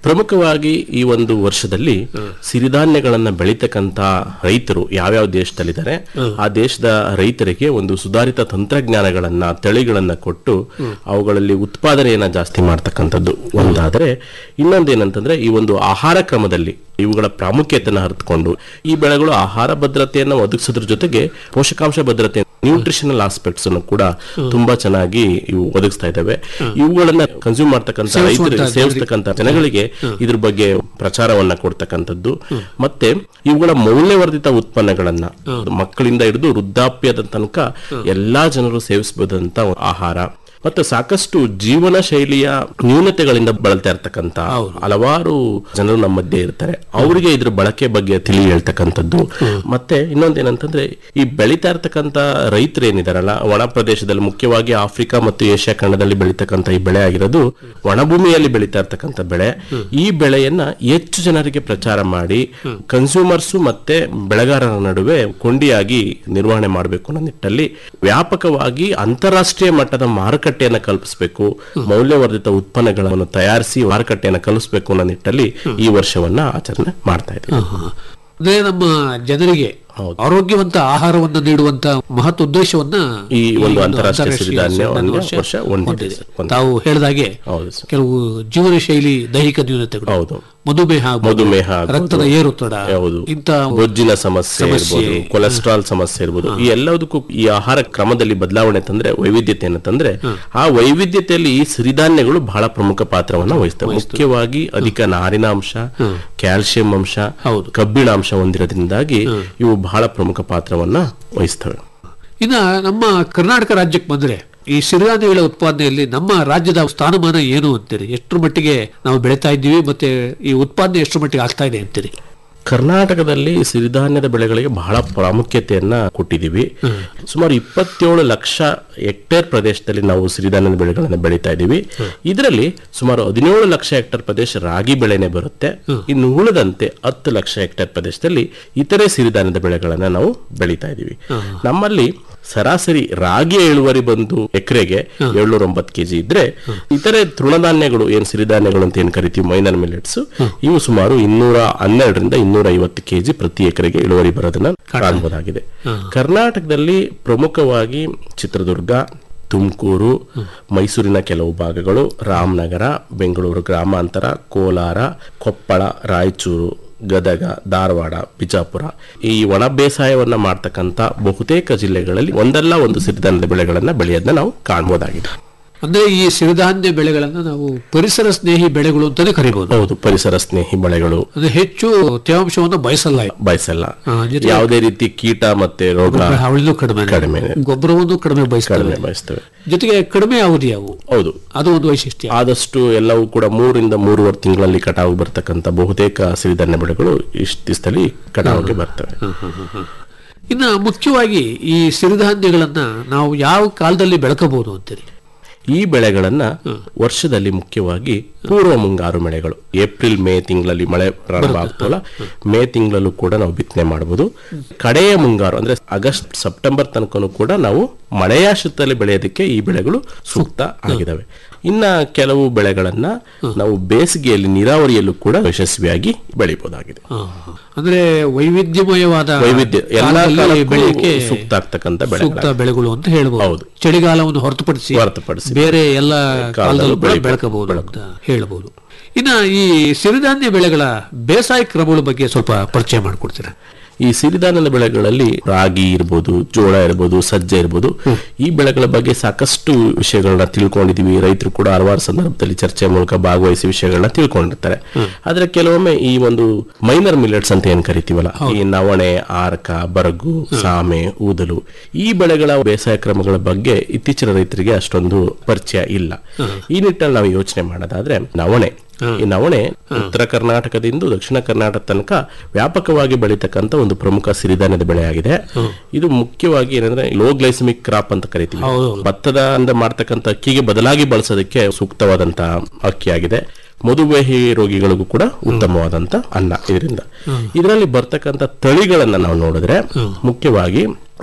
ಪ್ರಮುಖವಾಗಿ ಈ ಒಂದು ವರ್ಷದಲ್ಲಿ ಸಿರಿಧಾನ್ಯಗಳನ್ನ ಬೆಳೀತಕ್ಕಂತ ರೈತರು ಯಾವ್ಯಾವ ದೇಶದಲ್ಲಿದ್ದಾರೆ ಆ ದೇಶದ ರೈತರಿಗೆ ಒಂದು ಸುಧಾರಿತ ತಂತ್ರಜ್ಞಾನಗಳನ್ನ ತಳಿಗಳನ್ನ ಕೊಟ್ಟು ಅವುಗಳಲ್ಲಿ ಉತ್ಪಾದನೆಯನ್ನ ಜಾಸ್ತಿ ಮಾಡ್ತಕ್ಕಂಥದ್ದು ಒಂದಾದರೆ ಇನ್ನೊಂದೇನಂತಂದ್ರೆ ಈ ಒಂದು ಆಹಾರ ಕ್ರಮದಲ್ಲಿ ಇವುಗಳ ಪ್ರಾಮುಖ್ಯತೆಯನ್ನು ಅರಿತುಕೊಂಡು ಈ ಬೆಳೆಗಳು ಆಹಾರ ಭದ್ರತೆಯನ್ನು ಒದಗಿಸೋದ್ರ ಜೊತೆಗೆ ಪೋಷಕಾಂಶ ಭದ್ರತೆ ನ್ಯೂಟ್ರಿಷನಲ್ ಆಸ್ಪೆಕ್ಟ್ಸ್ ಅನ್ನು ಕೂಡ ತುಂಬಾ ಚೆನ್ನಾಗಿ ಇವು ಒದಗಿಸ್ತಾ ಇದ್ದಾವೆ ಇವುಗಳನ್ನ ಕನ್ಸ್ಯೂಮ್ ಮಾಡ್ತಕ್ಕಂಥ ಸೇವಿಸುವಂತ ರೈತರು ಜನರಿಗೆ. ಸೇವಿಸ್ತಕ್ಕಂಥ ಜನಗಳಿಗೆ ಇದ್ರ ಬಗ್ಗೆ ಪ್ರಚಾರವನ್ನ ಕೊಡ್ತಕ್ಕಂಥದ್ದು ಮತ್ತೆ ಇವುಗಳ ಮೌಲ್ಯವರ್ಧಿತ ಉತ್ಪನ್ನಗಳನ್ನ ಮಕ್ಕಳಿಂದ ಹಿಡಿದು ವೃದ್ಧಾಪ್ಯದ ತನಕ ಎಲ್ಲಾ ಜನರು ಸೇವಿಸಬಹುದಂತ ಆಹಾರ ಮತ್ತು ಸಾಕಷ್ಟು ಜೀವನ ಶೈಲಿಯ ನ್ಯೂನತೆಗಳಿಂದ ಬಳಲ್ತಾ ಇರ್ತಕ್ಕಂಥ ಹಲವಾರು ಜನರು ನಮ್ಮ ಮಧ್ಯೆ ಇರ್ತಾರೆ ಅವರಿಗೆ ಇದ್ರ ಬಳಕೆ ಬಗ್ಗೆ ತಿಳಿ ಹೇಳ್ತಕ್ಕಂಥದ್ದು ಮತ್ತೆ ಇನ್ನೊಂದೇನಂತಂದ್ರೆ ಈ ಬೆಳೀತಾ ಇರ್ತಕ್ಕಂಥ ರೈತರು ಏನಿದಾರಲ್ಲ ಒಣ ಪ್ರದೇಶದಲ್ಲಿ ಮುಖ್ಯವಾಗಿ ಆಫ್ರಿಕಾ ಮತ್ತು ಏಷ್ಯಾ ಖಂಡದಲ್ಲಿ ಬೆಳೀತಕ್ಕಂಥ ಈ ಬೆಳೆ ಆಗಿರೋದು ಒಣಭೂಮಿಯಲ್ಲಿ ಬೆಳೀತಾ ಇರ್ತಕ್ಕಂಥ ಬೆಳೆ ಈ ಬೆಳೆಯನ್ನ ಹೆಚ್ಚು ಜನರಿಗೆ ಪ್ರಚಾರ ಮಾಡಿ ಕನ್ಸ್ಯೂಮರ್ಸ್ ಮತ್ತೆ ಬೆಳೆಗಾರರ ನಡುವೆ ಕೊಂಡಿಯಾಗಿ ನಿರ್ವಹಣೆ ಮಾಡಬೇಕು ಅನ್ನೋ ನಿಟ್ಟಲ್ಲಿ ವ್ಯಾಪಕವಾಗಿ ಅಂತಾರಾಷ್ಟ್ರೀಯ ಮಟ್ಟದ ಮಾರುಕಟ್ಟೆಯನ್ನು ಕಲ್ಪಿಸಬೇಕು ಮೌಲ್ಯವರ್ಧಿತ ಉತ್ಪನ್ನಗಳನ್ನು ತಯಾರಿಸಿ ಮಾರುಕಟ್ಟೆಯನ್ನು ಕಲ್ಪಿಸಬೇಕು ಅನ್ನೋ ನಿಟ್ಟಲ್ಲಿ ಈ ವರ್ಷವನ್ನ ಆಚರಣೆ ಮಾಡ್ತಾ ಇದ್ದೀವಿ ಅಂದ್ರೆ ನಮ್ಮ ಜನರಿಗೆ ಆರೋಗ್ಯವಂತ ಆಹಾರವನ್ನು ನೀಡುವಂತ ಮಹತ್ ಉದ್ದೇಶವನ್ನ ಈ ಒಂದು ಅಂತಾರಾಷ್ಟ್ರೀಯ ಅಂತಾರಾಷ್ಟ್ರೀಯ ಸಿರಿಧಾನ್ಯ ಸಿರಿಧಾನ್ಯ ವರ್ಷ ವರ್ಷ ಹೊಂದಿದೆ. ಹೊಂದಿದೆ. ತಾವು ಹೇಳಿದಾಗೆ ಕೆಲವು ಜೀವನ ಶೈಲಿ ದೈಹಿಕ ನ್ಯೂನತೆಗಳು ಮಧುಮೇಹ ಆಗ್ಬೋದು, ಮಧುಮೇಹ ಆಗ್ಬೋದು. ರಕ್ತದ ಏರುತ್ತಡ ಹೌದು ಇಂತ ಬೊಜ್ಜಿನ ಸಮಸ್ಯೆ ಸಮಸ್ಯೆ. ಇರ್ಬೋದು ಕೊಲೆಸ್ಟ್ರಾಲ್ ಸಮಸ್ಯೆ ಇರ್ಬೋದು ಈ ಎಲ್ಲದಕ್ಕೂ ಈ ಆಹಾರ ಕ್ರಮದಲ್ಲಿ ಬದಲಾವಣೆ ತಂದ್ರೆ ವೈವಿಧ್ಯತೆಯನ್ನು ತಂದ್ರೆ ಆ ವೈವಿಧ್ಯತೆಯಲ್ಲಿ ಈ ಸಿರಿಧಾನ್ಯಗಳು ಬಹಳ ಪ್ರಮುಖ ಪಾತ್ರವನ್ನ ವಹಿಸ್ತವೆ ಮುಖ್ಯವಾಗಿ ಅಧಿಕ ನಾರಿನಾಂಶ ಕ್ಯಾಲ್ಸಿಯಂ ಅಂಶ ಕಬ್ಬಿಣಾಂಶ ಹೊಂದಿರೋದ್ರಿಂದಾಗಿ ಇವು ಬಹಳ ಪ್ರಮುಖ ಪಾತ್ರವನ್ನ ವಹಿಸ್ತವೆ ಇನ್ನ ನಮ್ಮ ಕರ್ನಾಟಕ ರಾಜ್ಯಕ್ಕೆ ಬಂದ್ರೆ ಈ ಸಿರಿಧಾನ್ಯಗಳ ಉತ್ಪಾದನೆಯಲ್ಲಿ ನಮ್ಮ ರಾಜ್ಯದ ಸ್ಥಾನಮಾನ ಏನು ಅಂತೀರಿ ಎಷ್ಟರ ಮಟ್ಟಿಗೆ ನಾವು ಬೆಳೀತಾ ಇದ್ದೀವಿ ಮತ್ತೆ ಈ ಉತ್ಪಾದನೆ ಎಷ್ಟರ ಮಟ್ಟಿಗೆ ಆಗ್ತಾ ಇದೆ ಅಂತೀರಿ ಕರ್ನಾಟಕದಲ್ಲಿ ಸಿರಿಧಾನ್ಯದ ಬೆಳೆಗಳಿಗೆ ಬಹಳ ಪ್ರಾಮುಖ್ಯತೆಯನ್ನ ಕೊಟ್ಟಿದ್ದೀವಿ ಸುಮಾರು ಇಪ್ಪತ್ತೇಳು ಲಕ್ಷ ಹೆಕ್ಟೇರ್ ಪ್ರದೇಶದಲ್ಲಿ ನಾವು ಸಿರಿಧಾನ್ಯದ ಬೆಳೆಗಳನ್ನು ಬೆಳೀತಾ ಇದ್ದೀವಿ ಇದರಲ್ಲಿ ಸುಮಾರು ಹದಿನೇಳು ಲಕ್ಷ ಹೆಕ್ಟೇರ್ ಪ್ರದೇಶ ರಾಗಿ ಬೆಳೆನೆ ಬರುತ್ತೆ ಇನ್ನು ಉಳಿದಂತೆ ಹತ್ತು ಲಕ್ಷ ಹೆಕ್ಟೇರ್ ಪ್ರದೇಶದಲ್ಲಿ ಇತರೆ ಸಿರಿಧಾನ್ಯದ ಬೆಳೆಗಳನ್ನ ನಾವು ಬೆಳೀತಾ ಇದ್ದೀವಿ ನಮ್ಮಲ್ಲಿ ಸರಾಸರಿ ರಾಗಿಯ ಇಳುವರಿ ಬಂದು ಎಕರೆಗೆ ಏಳ್ನೂರ ಒಂಬತ್ತು ಕೆಜಿ ಇದ್ರೆ ಇತರೆ ತೃಣಧಾನ್ಯಗಳು ಏನ್ ಸಿರಿಧಾನ್ಯಗಳು ಅಂತ ಏನ್ ಕರಿತೀವಿ ಮೈನರ್ ಮಿಲೆಟ್ಸ್ ಇವು ಸುಮಾರು ಇನ್ನೂರ ಹನ್ನೆರಡರಿಂದ ಇನ್ನೂರ ಐವತ್ತು ಕೆಜಿ ಪ್ರತಿ ಎಕರೆಗೆ ಇಳುವರಿ ಬರೋದನ್ನ ಕಾಣಬಹುದಾಗಿದೆ ಕರ್ನಾಟಕದಲ್ಲಿ ಪ್ರಮುಖವಾಗಿ ಚಿತ್ರದುರ್ಗ ತುಮಕೂರು ಮೈಸೂರಿನ ಕೆಲವು ಭಾಗಗಳು ರಾಮನಗರ ಬೆಂಗಳೂರು ಗ್ರಾಮಾಂತರ ಕೋಲಾರ ಕೊಪ್ಪಳ ರಾಯಚೂರು ಗದಗ ಧಾರವಾಡ ಬಿಜಾಪುರ ಈ ಒಣ ಬೇಸಾಯವನ್ನ ಮಾಡ್ತಕ್ಕಂಥ ಬಹುತೇಕ ಜಿಲ್ಲೆಗಳಲ್ಲಿ ಒಂದಲ್ಲ ಒಂದು ಸಿರಿಧಾನ್ಯದ ಬೆಳೆಗಳನ್ನ ಬೆಳೆಯೋದನ್ನ ನಾವು ಕಾಣಬಹುದಾಗಿದೆ ಅಂದ್ರೆ ಈ ಸಿರಿಧಾನ್ಯ ಬೆಳೆಗಳನ್ನ ನಾವು ಪರಿಸರ ಸ್ನೇಹಿ ಬೆಳೆಗಳು ಅಂತಾನೆ ಕರಿಬಹುದು ಹೌದು ಪರಿಸರ ಸ್ನೇಹಿ ಬೆಳೆಗಳು ಅಂದ್ರೆ ಹೆಚ್ಚು ತೇವಾಂಶವನ್ನು ಬಯಸಲ್ಲ ಇವು. ಬಯಸಲ್ಲ ಆ, ಜೊತೆಗೆ ಯಾವುದೇ ರೀತಿ ಕೀಟ ಮತ್ತೆ ರೋಗ ಗೊಬ್ಬರ ಹಾವಳಿನೂ ಕಡಿಮೆ ಕಡಿಮೆ ಗೊಬ್ಬರವನ್ನು ಕಡಿಮೆ ಬಯಸ್ತವೆ ಕಡಿಮೆ ಬಯಸ್ತವೆ ಜೊತೆಗೆ ಕಡಿಮೆ ಅವಧಿ ಅವು ಹೌದು ಅದು ಒಂದು ವೈಶಿಷ್ಟ್ಯ ಆದಷ್ಟು ಎಲ್ಲವೂ ಕೂಡ ಮೂರಿಂದ ಮೂರುವರೆ ತಿಂಗಳಲ್ಲಿ ಕಟಾವು ಬರ್ತಕ್ಕಂಥ ಬಹುತೇಕ ಸಿರಿಧಾನ್ಯ ಬೆಳೆಗಳು ಇಷ್ಟು ದಿವಸದಲ್ಲಿ ಕಟಾವಿಗೆ ಬರ್ತವೆ ಇನ್ನು ಮುಖ್ಯವಾಗಿ ಈ ಸಿರಿಧಾನ್ಯಗಳನ್ನ ನಾವು ಯಾವ ಕಾಲದಲ್ಲಿ ಬೆಳಕಬಹುದು ಅಂತೀರಿ ಈ ಬೆಳೆಗಳನ್ನ ವರ್ಷದಲ್ಲಿ ಮುಖ್ಯವಾಗಿ ಪೂರ್ವ ಮುಂಗಾರು ಮಳೆಗಳು ಏಪ್ರಿಲ್ ಮೇ ತಿಂಗಳಲ್ಲಿ ಮಳೆ ಪ್ರಾರಂಭ ಆಗ್ತವಲ್ಲ ಮೇ ತಿಂಗಳಲ್ಲೂ ಕೂಡ ನಾವು ಬಿತ್ತನೆ ಮಾಡಬಹುದು ಕಡೆಯ ಮುಂಗಾರು ಅಂದ್ರೆ ಆಗಸ್ಟ್ ಸೆಪ್ಟೆಂಬರ್ ತನಕನೂ ಕೂಡ ನಾವು ಮಳೆಯಾಶ್ರಿತದಲ್ಲಿ ಬೆಳೆಯೋದಕ್ಕೆ ಈ ಬೆಳೆಗಳು ಸೂಕ್ತ ಆಗಿದಾವೆ ಇನ್ನ ಕೆಲವು ಬೆಳೆಗಳನ್ನ ನಾವು ಬೇಸಿಗೆಯಲ್ಲಿ ನೀರಾವರಿಯಲ್ಲೂ ಕೂಡ ಯಶಸ್ವಿಯಾಗಿ ಬೆಳಿಬಹುದಾಗಿದೆ ಅಂದ್ರೆ ವೈವಿಧ್ಯಮಯವಾದ ವೈವಿಧ್ಯ ಎಲ್ಲ ಕಾಲದಲ್ಲಿ ಕಾಲಕ್ಕೂ ಬೆಳೆಯಕ್ಕೆ ಸೂಕ್ತ ಆಗ್ತಕ್ಕಂಥ ಸೂಕ್ತ ಬೆಳೆಗಳು ಬೆಳೆಗಳು ಅಂತ ಹೇಳ್ಬೋದು ಹೌದು. ಚಳಿಗಾಲವನ್ನು ಹೊರತುಪಡಿಸಿ ಹೊರತುಪಡಿಸಿ ಬೇರೆ ಎಲ್ಲ ಕಾಲದಲ್ಲೂ ಕೂಡ ಬೆಳಿಬೋದು. ಬೆಳಕಬಹುದು ಅಂತ ಹೇಳ್ಬೋದು ಇನ್ನ ಈ ಸಿರಿಧಾನ್ಯ ಬೆಳೆಗಳ ಬೇಸಾಯ ಕ್ರಮಗಳ ಬಗ್ಗೆ ಸ್ವಲ್ಪ ಪರಿಚಯ ಮಾಡಿಕೊಡ್ತೀರಾ ಈ ಸಿರಿಧಾನ್ಯದ ಬೆಳೆಗಳಲ್ಲಿ ರಾಗಿ ಇರ್ಬೋದು ಜೋಳ ಇರ್ಬೋದು ಸಜ್ಜೆ ಇರ್ಬೋದು ಈ ಬೆಳೆಗಳ ಬಗ್ಗೆ ಸಾಕಷ್ಟು ವಿಷಯಗಳನ್ನ ತಿಳ್ಕೊಂಡಿದೀವಿ ರೈತರು ಕೂಡ ಹಲವಾರು ಸಂದರ್ಭದಲ್ಲಿ ಚರ್ಚೆ ಮೂಲಕ ಭಾಗವಹಿಸಿ ವಿಷಯಗಳನ್ನ ತಿಳ್ಕೊಂಡಿರ್ತಾರೆ ಆದ್ರೆ ಕೆಲವೊಮ್ಮೆ ಈ ಒಂದು ಮೈನರ್ ಮಿಲೆಟ್ಸ್ ಅಂತ ಏನ್ ಕರಿತೀವಲ್ಲ ಈ ನವಣೆ ಆರ್ಕ ಬರಗು ಸಾಮೆ ಊದಲು ಈ ಬೆಳೆಗಳ ಬೇಸಾಯ ಕ್ರಮಗಳ ಬಗ್ಗೆ ಇತ್ತೀಚಿನ ರೈತರಿಗೆ ಅಷ್ಟೊಂದು ಪರಿಚಯ ಇಲ್ಲ ಈ ನಿಟ್ಟಿನಲ್ಲಿ ನಾವು ಯೋಚನೆ ಮಾಡೋದಾದ್ರೆ ನವಣೆ ಈ ನವಣೆ ಉತ್ತರ ಕರ್ನಾಟಕದಿಂದ ದಕ್ಷಿಣ ಕರ್ನಾಟಕ ತನಕ ವ್ಯಾಪಕವಾಗಿ ಬೆಳೀತಕ್ಕಂತ ಒಂದು ಪ್ರಮುಖ ಸಿರಿಧಾನ್ಯದ ಬೆಳೆಯಾಗಿದೆ ಇದು ಮುಖ್ಯವಾಗಿ ಏನಂದ್ರೆ ಲೋ ಗ್ಲೈಸಮಿಕ್ ಕ್ರಾಪ್ ಅಂತ ಕರಿತೀವಿ ಭತ್ತದ ಅಂದ ಮಾಡ್ತಕ್ಕಂಥ ಅಕ್ಕಿಗೆ ಬದಲಾಗಿ ಬಳಸೋದಕ್ಕೆ ಸೂಕ್ತವಾದಂತ ಅಕ್ಕಿಯಾಗಿದೆ ಮಧುಮೇಹಿ ರೋಗಿಗಳಿಗೂ ಕೂಡ ಉತ್ತಮವಾದಂತ ಅನ್ನ ಇದರಿಂದ ಇದರಲ್ಲಿ ಬರ್ತಕ್ಕಂಥ ತಳಿಗಳನ್ನ ನಾವು ನೋಡಿದ್ರೆ ಮುಖ್ಯವಾಗಿ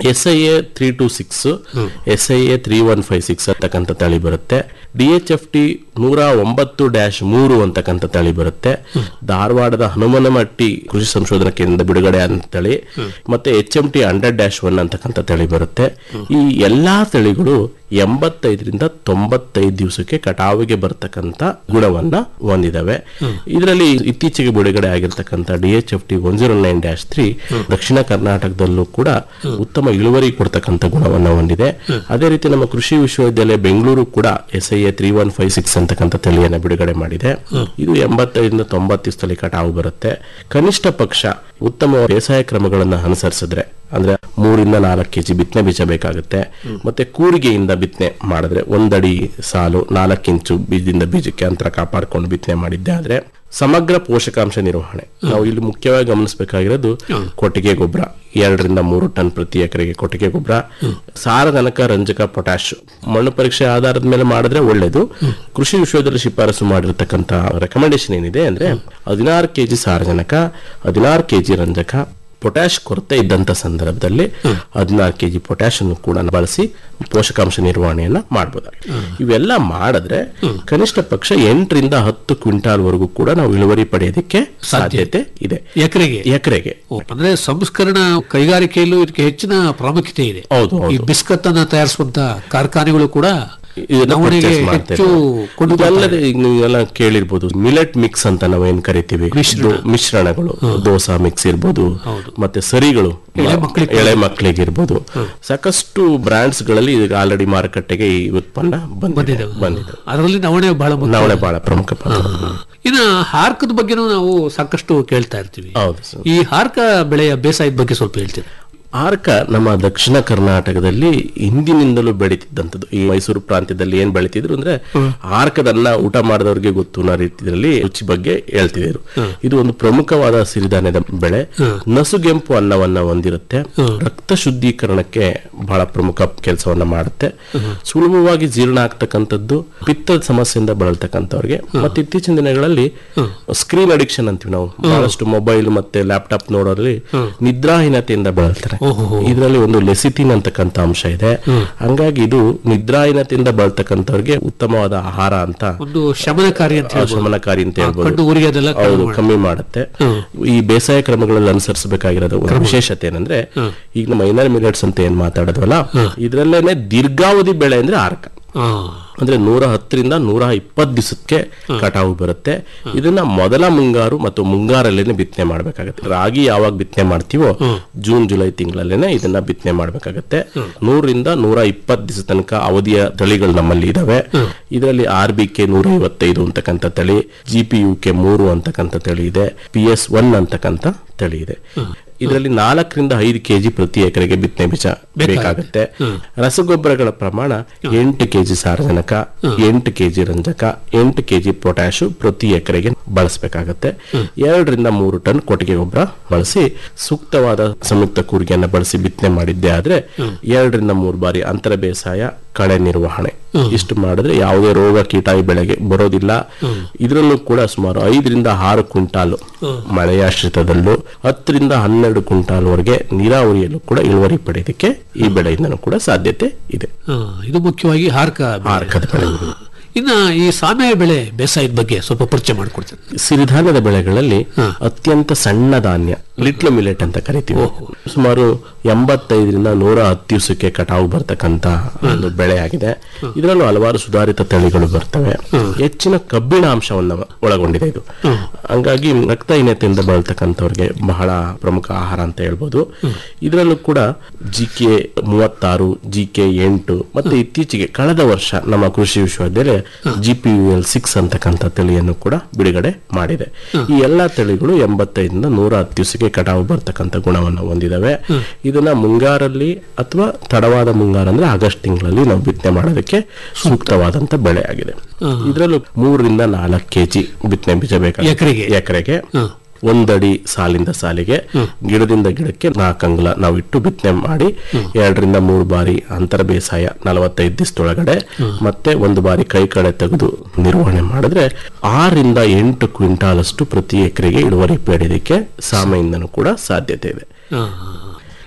S I A three two six S I A three one five six ಅಂತಕ್ಕಂಥ ತಳಿ ಬರುತ್ತೆ ಡಿ ಎಚ್ ಎಫ್ ಟಿ ನೂರ ಒಂಬತ್ತು ಡ್ಯಾಶ್ ಮೂರು ಅಂತಕ್ಕಂಥ ತಳಿ ಬರುತ್ತೆ ಧಾರವಾಡದ ಹನುಮನಮಟ್ಟಿ ಕೃಷಿ ಸಂಶೋಧನಾ ಕೇಂದ್ರದ ಬಿಡುಗಡೆ ಅಂತ ತಳಿ ಮತ್ತೆ H M T hundred dash one ಅಂತಕ್ಕಂಥ ತಳಿ ಬರುತ್ತೆ ಈ ಎಲ್ಲಾ ತಳಿಗಳು ಎಂಬತ್ತೈದರಿಂದ ತೊಂಬತ್ತೈದು ದಿವಸಕ್ಕೆ ಕಟಾವಿಗೆ ಬರ್ತಕ್ಕಂಥ ಗುಣವನ್ನ ಹೊಂದಿದವೆ ಇದರಲ್ಲಿ ಇತ್ತೀಚೆಗೆ ಬಿಡುಗಡೆ ಆಗಿರ್ತಕ್ಕಂಥ D H F T one zero nine dash three ದಕ್ಷಿಣ ಕರ್ನಾಟಕದಲ್ಲೂ ಕೂಡ ಉತ್ತಮ ಇಳುವರಿ ಕೊಡ್ತಕ್ಕಂಥ ಗುಣವನ್ನ ಹೊಂದಿದೆ ಅದೇ ರೀತಿ ನಮ್ಮ ಕೃಷಿ ವಿಶ್ವವಿದ್ಯಾಲಯ ಬೆಂಗಳೂರು ಕೂಡ S I A three one five six ಅಂತಕ್ಕಂಥ ತಳಿಯನ್ನ ಬಿಡುಗಡೆ ಮಾಡಿದೆ ಇದು ಎಂಬತ್ತೈದರಿಂದ ತೊಂಬತ್ತು ದಿವಸದಲ್ಲಿ ಕಟಾವು ಬರುತ್ತೆ ಕನಿಷ್ಠ ಪಕ್ಷ ಉತ್ತಮ ಬೇಸಾಯ ಕ್ರಮಗಳನ್ನ ಅನುಸರಿಸಿದ್ರೆ ಅಂದ್ರೆ ಮೂರಿಂದ ನಾಲ್ಕು ಕೆಜಿ ಬಿತ್ತನೆ ಬೀಜ ಬೇಕಾಗುತ್ತೆ ಮತ್ತೆ ಕೂರಿಗೆಯಿಂದ ಬಿತ್ತನೆ ಮಾಡಿದ್ರೆ ಒಂದಡಿ ಸಾಲು ನಾಲ್ಕು ಇಂಚು ಬೀಜದಿಂದ ಬೀಜಕ್ಕೆ ಅಂತರ ಕಾಪಾಡ್ಕೊಂಡು ಬಿತ್ತನೆ ಮಾಡಿದ್ದೆ ಆದ್ರೆ ಸಮಗ್ರ ಪೋಷಕಾಂಶ ನಿರ್ವಹಣೆ ನಾವು ಇಲ್ಲಿ ಮುಖ್ಯವಾಗಿ ಗಮನಿಸಬೇಕಾಗಿರೋದು ಕೊಟ್ಟಿಗೆ ಗೊಬ್ಬರ ಎರಡರಿಂದ ಮೂರು ಟನ್ ಪ್ರತಿ ಎಕರೆಗೆ ಕೊಟ್ಟಿಗೆ ಗೊಬ್ಬರ ಸಾರಜನಕ ರಂಜಕ ಪೊಟ್ಯಾಶ್ ಮಣ್ಣು ಪರೀಕ್ಷೆ ಆಧಾರದ ಮೇಲೆ ಮಾಡಿದ್ರೆ ಒಳ್ಳೇದು ಕೃಷಿ ವಿಶ್ವವಿದ್ಯಾಲಯ ಶಿಫಾರಸು ಮಾಡಿರ್ತಕ್ಕಂಥ ರೆಕಮೆಂಡೇಶನ್ ಏನಿದೆ ಅಂದ್ರೆ ಹದಿನಾರು ಕೆಜಿ ಸಾರಜನಕ ಹದಿನಾರು ಕೆಜಿ ರಂಜಕ ಪೊಟ್ಯಾಶ್ ಕೊರತೆ ಇದ್ದಂತ ಸಂದರ್ಭದಲ್ಲಿ ಹದಿನಾರು ಕೆಜಿ ಪೊಟ್ಯಾಶ್ ಅನ್ನು ಕೂಡ ಬಳಸಿ ಪೋಷಕಾಂಶ ನಿರ್ವಹಣೆಯನ್ನ ಮಾಡಬಹುದಾಗಿದೆ ಇವೆಲ್ಲ ಮಾಡಿದ್ರೆ ಕನಿಷ್ಠ ಪಕ್ಷ ಎಂಟರಿಂದ ಹತ್ತು ಕ್ವಿಂಟಾಲ್ ವರೆಗೂ ಕೂಡ ನಾವು ಇಳುವರಿ ಪಡೆಯೋದಕ್ಕೆ ಸಾಧ್ಯತೆ ಇದೆ ಎಕರೆಗೆ ಎಕರೆಗೆ ಅಂದ್ರೆ ಸಂಸ್ಕರಣಾ ಕೈಗಾರಿಕೆಯಲ್ಲೂ ಇದಕ್ಕೆ ಹೆಚ್ಚಿನ ಪ್ರಾಮುಖ್ಯತೆ ಇದೆ ಹೌದು ಈ ಹೌದು ಬಿಸ್ಕತ್ ಅನ್ನ ತಯಾರಿಸುವಂತ ಕಾರ್ಖಾನೆಗಳು ಕೂಡ ಇದನ್ನ ನವಣೆಗೆ purchase ಮಾಡ್ತಾ ಹೆಚ್ಚು ಇದ್ದಾರೆ. ಕೊಂಡು ಇದಲ್ಲದೆ ಈಗ ನೀವೆಲ್ಲ ಕೇಳಿರ್ಬೋದು ಮಿಲೆಟ್ ಮಿಕ್ಸ್ ಅಂತ ನಾವೇನ್ ಕರಿತೀವಿ ಮಿಶ್ರಣ. ದೋ- ಮಿಶ್ರಣಗಳು ದೋಸಾ ಮಿಕ್ಸ್ ಇರ್ಬೋದು ಮತ್ತೆ ಸರಿಗಳು ಎಳೆ ಮಕ್ಳಿಗೆ ಎಳೆ ಮಕ್ಕಳಿಗೆ ಇರ್ಬೋದು ಸಾಕಷ್ಟು ಬ್ರಾಂಡ್ಸ್ ಗಳಲ್ಲಿ ಈಗ ಆಲ್ರೆಡಿ ಮಾರುಕಟ್ಟೆಗೆ ಈ ಉತ್ಪನ್ನ ಬಂದಿದೆ ಬಂದಿದೆ ಅದರಲ್ಲಿ ನವಣೆ ಬಹಳ ಮುಖ್ಯ. ನವಣೆ ಬಹಳ ಪ್ರಮುಖ ಪಾತ್ರ ಇನ್ನ ಹಾರ್ಕದ ಬಗ್ಗೆನೂ ನಾವು ಸಾಕಷ್ಟು ಕೇಳ್ತಾ ಇರ್ತೀವಿ ಹೌದು ಸರ್ ಈ ಹಾರ್ಕ ಬೆಳೆಯ ಬೇಸಾಯದ ಬಗ್ಗೆ ಸ್ವಲ್ಪ ಹೇಳ್ತೀವಿ ಆರ್ಕ ನಮ್ಮ ದಕ್ಷಿಣ ಕರ್ನಾಟಕದಲ್ಲಿ ಹಿಂದಿನಿಂದಲೂ ಬೆಳೀತಿದ್ದಂಥದ್ದು ಈ ಮೈಸೂರು ಪ್ರಾಂತ್ಯದಲ್ಲಿ ಏನ್ ಬೆಳೀತಿದ್ರು ಅಂದ್ರೆ ಆರ್ಕದನ್ನ ಊಟ ಮಾಡಿದವ್ರಿಗೆ ಗೊತ್ತು ಅನ್ನೋ ರೀತಿಯಲ್ಲಿ ರುಚಿ ಬಗ್ಗೆ ಹೇಳ್ತಿದ್ರು ಇದು ಒಂದು ಪ್ರಮುಖವಾದ ಸಿರಿಧಾನ್ಯದ ಬೆಳೆ ನಸುಗೆಂಪು ಅನ್ನವನ್ನ ಹೊಂದಿರುತ್ತೆ ರಕ್ತ ಶುದ್ಧೀಕರಣಕ್ಕೆ ಬಹಳ ಪ್ರಮುಖ ಕೆಲಸವನ್ನ ಮಾಡುತ್ತೆ ಸುಲಭವಾಗಿ ಜೀರ್ಣ ಆಗ್ತಕ್ಕಂಥದ್ದು ಪಿತ್ತದ ಸಮಸ್ಯೆಯಿಂದ ಬಳಲ್ತಕ್ಕಂಥವ್ರಿಗೆ ಮತ್ತೆ ಇತ್ತೀಚಿನ ದಿನಗಳಲ್ಲಿ ಸ್ಕ್ರೀನ್ ಅಡಿಕ್ಷನ್ ಅಂತೀವಿ ನಾವು ಬಹಳಷ್ಟು ಮೊಬೈಲ್ ಮತ್ತೆ ಲ್ಯಾಪ್ಟಾಪ್ ನೋಡೋದ್ರಲ್ಲಿ ನಿದ್ರಾಹೀನತೆಯಿಂದ ಬಳಲ್ತಾರೆ ಇದರಲ್ಲಿ ಒಂದು ಲೆಸಿಟಿನ್ ಅಂತಕ್ಕಂಥ ಅಂಶ ಇದೆ ಹಂಗಾಗಿ ಇದು ನಿದ್ರಾಹೀನತೆಯಿಂದ ಬಳಲ್ತಕ್ಕಂಥವ್ರಿಗೆ ಉತ್ತಮವಾದ ಆಹಾರ ಅಂತ ಒಂದು ಶಮನಕಾರಿ ಅಂತ ಆ, ಹೇಳ್ಬೋದು. ಶಮನಕಾರಿ ಅಂತ ಆ, ಹೇಳ್ಬೋದು ಕಣ್ಣು ಉರಿಯೋದೆಲ್ಲ ಕಡಿಮೆ ಹೌದು ಮಾಡುತ್ತೆ. ಕಮ್ಮಿ ಮಾಡುತ್ತೆ ಈ ಬೇಸಾಯ ಕ್ರಮಗಳಲ್ಲಿ ಅನುಸರಿಸಬೇಕಾಗಿರೋದು ಒಂದು ವಿಶೇಷತೆ ಏನಂದ್ರೆ ಈಗ ನಮ್ಮ ಮೈನರ್ ಮಿಲೆಟ್ಸ್ ಅಂತ ಏನ್ ಮಾತಾಡೋದ್ವಲ್ಲ ಇದ್ರಲ್ಲೇನೆ ದೀರ್ಘಾವಧಿ ಬೆಳೆ ಅಂದ್ರೆ ಆರ್ಕ ಅಂದ್ರೆ ನೂರ ಹತ್ತರಿಂದ ನೂರ ಇಪ್ಪತ್ತು ದಿವಸಕ್ಕೆ ಕಟಾವು ಬರುತ್ತೆ ಇದನ್ನ ಮೊದಲ ಮುಂಗಾರು ಮತ್ತು ಮುಂಗಾರಲ್ಲೇನೆ ಬಿತ್ತನೆ ಮಾಡ್ಬೇಕಾಗತ್ತೆ ರಾಗಿ ಯಾವಾಗ ಬಿತ್ತನೆ ಮಾಡ್ತೀವೋ ಜೂನ್ ಜುಲೈ ತಿಂಗಳಲ್ಲೇನೆ ಇದನ್ನ ಬಿತ್ತನೆ ಮಾಡ್ಬೇಕಾಗತ್ತೆ ನೂರರಿಂದ ನೂರ ಇಪ್ಪತ್ತು ದಿವಸ ತನಕ ಅವಧಿಯ ತಳಿಗಳು ನಮ್ಮಲ್ಲಿ ಇದಾವೆ ಇದರಲ್ಲಿ ಆರ್ ಬಿ ಕೆ ನೂರ ಐವತ್ತೈದು ಅಂತಕ್ಕಂಥ ತಳಿ ಜಿ ಪಿ ಯು ಕೆ ಮೂರು ಅಂತಕ್ಕಂಥ ತಳಿ ಇದೆ ಪಿ ಎಸ್ ಒನ್ ಅಂತಕ್ಕಂಥ ತಳಿ ಇದೆ ಇದರಲ್ಲಿ ನಾಲ್ಕರಿಂದ ಐದು ಕೆಜಿ ಪ್ರತಿ ಎಕರೆಗೆ ಬಿತ್ತನೆ ಬೀಜ ಬೇಕಾಗುತ್ತೆ ರಸಗೊಬ್ಬರಗಳ ಪ್ರಮಾಣ ಎಂಟು ಕೆಜಿ ಸಾರಜನಕ ಎಂಟು ಕೆಜಿ ರಂಜಕ ಎಂಟು ಕೆಜಿ ಪೊಟ್ಯಾಶ್ ಪ್ರತಿ ಎಕರೆಗೆ ಬಳಸಬೇಕಾಗತ್ತೆ ಎರಡರಿಂದ ಮೂರು ಟನ್ ಕೊಟ್ಟಿಗೆ ಗೊಬ್ಬರ ಬಳಸಿ ಸೂಕ್ತವಾದ ಸಂಯುಕ್ತ ಕೂರಿಗೆಯನ್ನ ಬಳಸಿ ಬಿತ್ತನೆ ಮಾಡಿದ್ದೆ ಆದ್ರೆ ಎರಡರಿಂದ ಮೂರು ಬಾರಿ ಅಂತರ ಬೇಸಾಯ ಕಳೆ ನಿರ್ವಹಣೆ ಇಷ್ಟು ಮಾಡಿದ್ರೆ ಯಾವುದೇ ರೋಗ ಕೀಟ ಈ ಬೆಳೆಗೆ ಬರೋದಿಲ್ಲ ಇದರಲ್ಲೂ ಕೂಡ ಸುಮಾರು ಐದರಿಂದ ಆರು ಕ್ವಿಂಟಾಲ್ ಮಳೆಯಾಶ್ರಿತದಲ್ಲೂ ಹತ್ತರಿಂದ ಹನ್ನೆರಡು ಕ್ವಿಂಟಾಲ್ ವರೆಗೆ ನೀರಾವರಿಯಲ್ಲೂ ಕೂಡ ಇಳುವರಿ ಪಡೆಯೋದಕ್ಕೆ ಈ ಬೆಳೆಯಿಂದನೂ ಕೂಡ ಸಾಧ್ಯತೆ ಇದೆ ಆ, ಇದು ಮುಖ್ಯವಾಗಿ ಹಾರ್ಕ ಬೆಳೆ. ಹಾರ್ಕದ ಬೆಳೆ. ಇನ್ನ ಈ ಸಾಮೆಯ ಬೆಳೆ ಬೇಸಾಯದ ಬಗ್ಗೆ ಸ್ವಲ್ಪ ಪರಿಚಯ ಮಾಡ್ಕೊಡ್ತೇನೆ ಸಿರಿಧಾನ್ಯದ ಬೆಳೆಗಳಲ್ಲಿ ಅತ್ಯಂತ ಸಣ್ಣ ಧಾನ್ಯ ಲಿಟ್ಲ್ ಮಿಲೆಟ್ ಅಂತ ಕರಿತೀವಿ ಸುಮಾರು ಎಂಬತ್ತೈದರಿಂದ ನೂರ ಹತ್ತು ದಿವಸಕ್ಕೆ ಕಟಾವು ಬರ್ತಕ್ಕಂತ ಒಂದು ಬೆಳೆ ಆಗಿದೆ ಇದರಲ್ಲೂ ಹಲವಾರು ಸುಧಾರಿತ ತಳಿಗಳು ಬರ್ತವೆ ಹೆಚ್ಚಿನ ಕಬ್ಬಿಣ ಅಂಶವನ್ನ ಒಳಗೊಂಡಿದೆ ಇದು ಹಂಗಾಗಿ ರಕ್ತಹೀನತೆಯಿಂದ ಬಳಲ್ತಕ್ಕಂಥವ್ರಿಗೆ ಬಹಳ ಪ್ರಮುಖ ಆಹಾರ ಅಂತ ಹೇಳ್ಬೋದು ಇದರಲ್ಲೂ ಕೂಡ ಜಿ ಕೆ ಮೂವತ್ತಾರು ಜಿ ಕೆ ಎಂಟು ಮತ್ತೆ ಇತ್ತೀಚೆಗೆ ಕಳೆದ ವರ್ಷ ನಮ್ಮ ಕೃಷಿ ವಿಶ್ವವಿದ್ಯಾಲಯ G P U L six ಅಂತಕ್ಕಂಥ ತಳಿಯನ್ನು ಕೂಡ ಬಿಡುಗಡೆ ಮಾಡಿದೆ ಈ ಎಲ್ಲಾ ತಳಿಗಳು ಎಂಬತ್ತೈದರಿಂದ ನೂರ ಹತ್ತು ದಿವಸಕ್ಕೆ ಕಟಾವು ಬರ್ತಕ್ಕಂಥ ಗುಣವನ್ನು ಹೊಂದಿದವೆ ಇದನ್ನ ಮುಂಗಾರಲ್ಲಿ ಅಥವಾ ತಡವಾದ ಮುಂಗಾರ ಅಂದ್ರೆ ಆಗಸ್ಟ್ ತಿಂಗಳಲ್ಲಿ ನಾವು ಬಿತ್ತನೆ ಮಾಡೋದಕ್ಕೆ ಸೂಕ್ತವಾದಂತ ಬೆಳೆ ಆಗಿದೆ ಇದರಲ್ಲೂ ಮೂರರಿಂದ ನಾಲ್ಕು ಕೆಜಿ ಬಿತ್ತನೆ ಬೀಜ ಬೇಕಾಗುತ್ತೆ ಎಕರೆಗೆ? ಎಕರೆಗೆ ಒಂದಡಿ ಸಾಲಿಂದ ಸಾಲಿಗೆ ಗಿಡದಿಂದ ಗಿಡಕ್ಕೆ ನಾಲ್ಕು ಅಂಗುಲ ನಾವು ಇಟ್ಟು ಬಿತ್ತನೆ ಮಾಡಿ ಎರಡರಿಂದ ಮೂರು ಬಾರಿ ಅಂತರ ಬೇಸಾಯ ನಲವತ್ತೈದು ದಿವಸದೊಳಗಡೆ ಮತ್ತೆ ಒಂದು ಬಾರಿ ಕೈ ಕಳೆ ತೆಗೆದು ನಿರ್ವಹಣೆ ಮಾಡಿದ್ರೆ ಆರರಿಂದ ಎಂಟು ಕ್ವಿಂಟಾಲ್ ಅಷ್ಟು ಪ್ರತಿ ಎಕರೆಗೆ ಇಳುವರಿ ಪಡೆಯೋದಕ್ಕೆ ಸಾಮೆಯಿಂದನೂ ಕೂಡ ಸಾಧ್ಯತೆ ಇದೆ ಆ,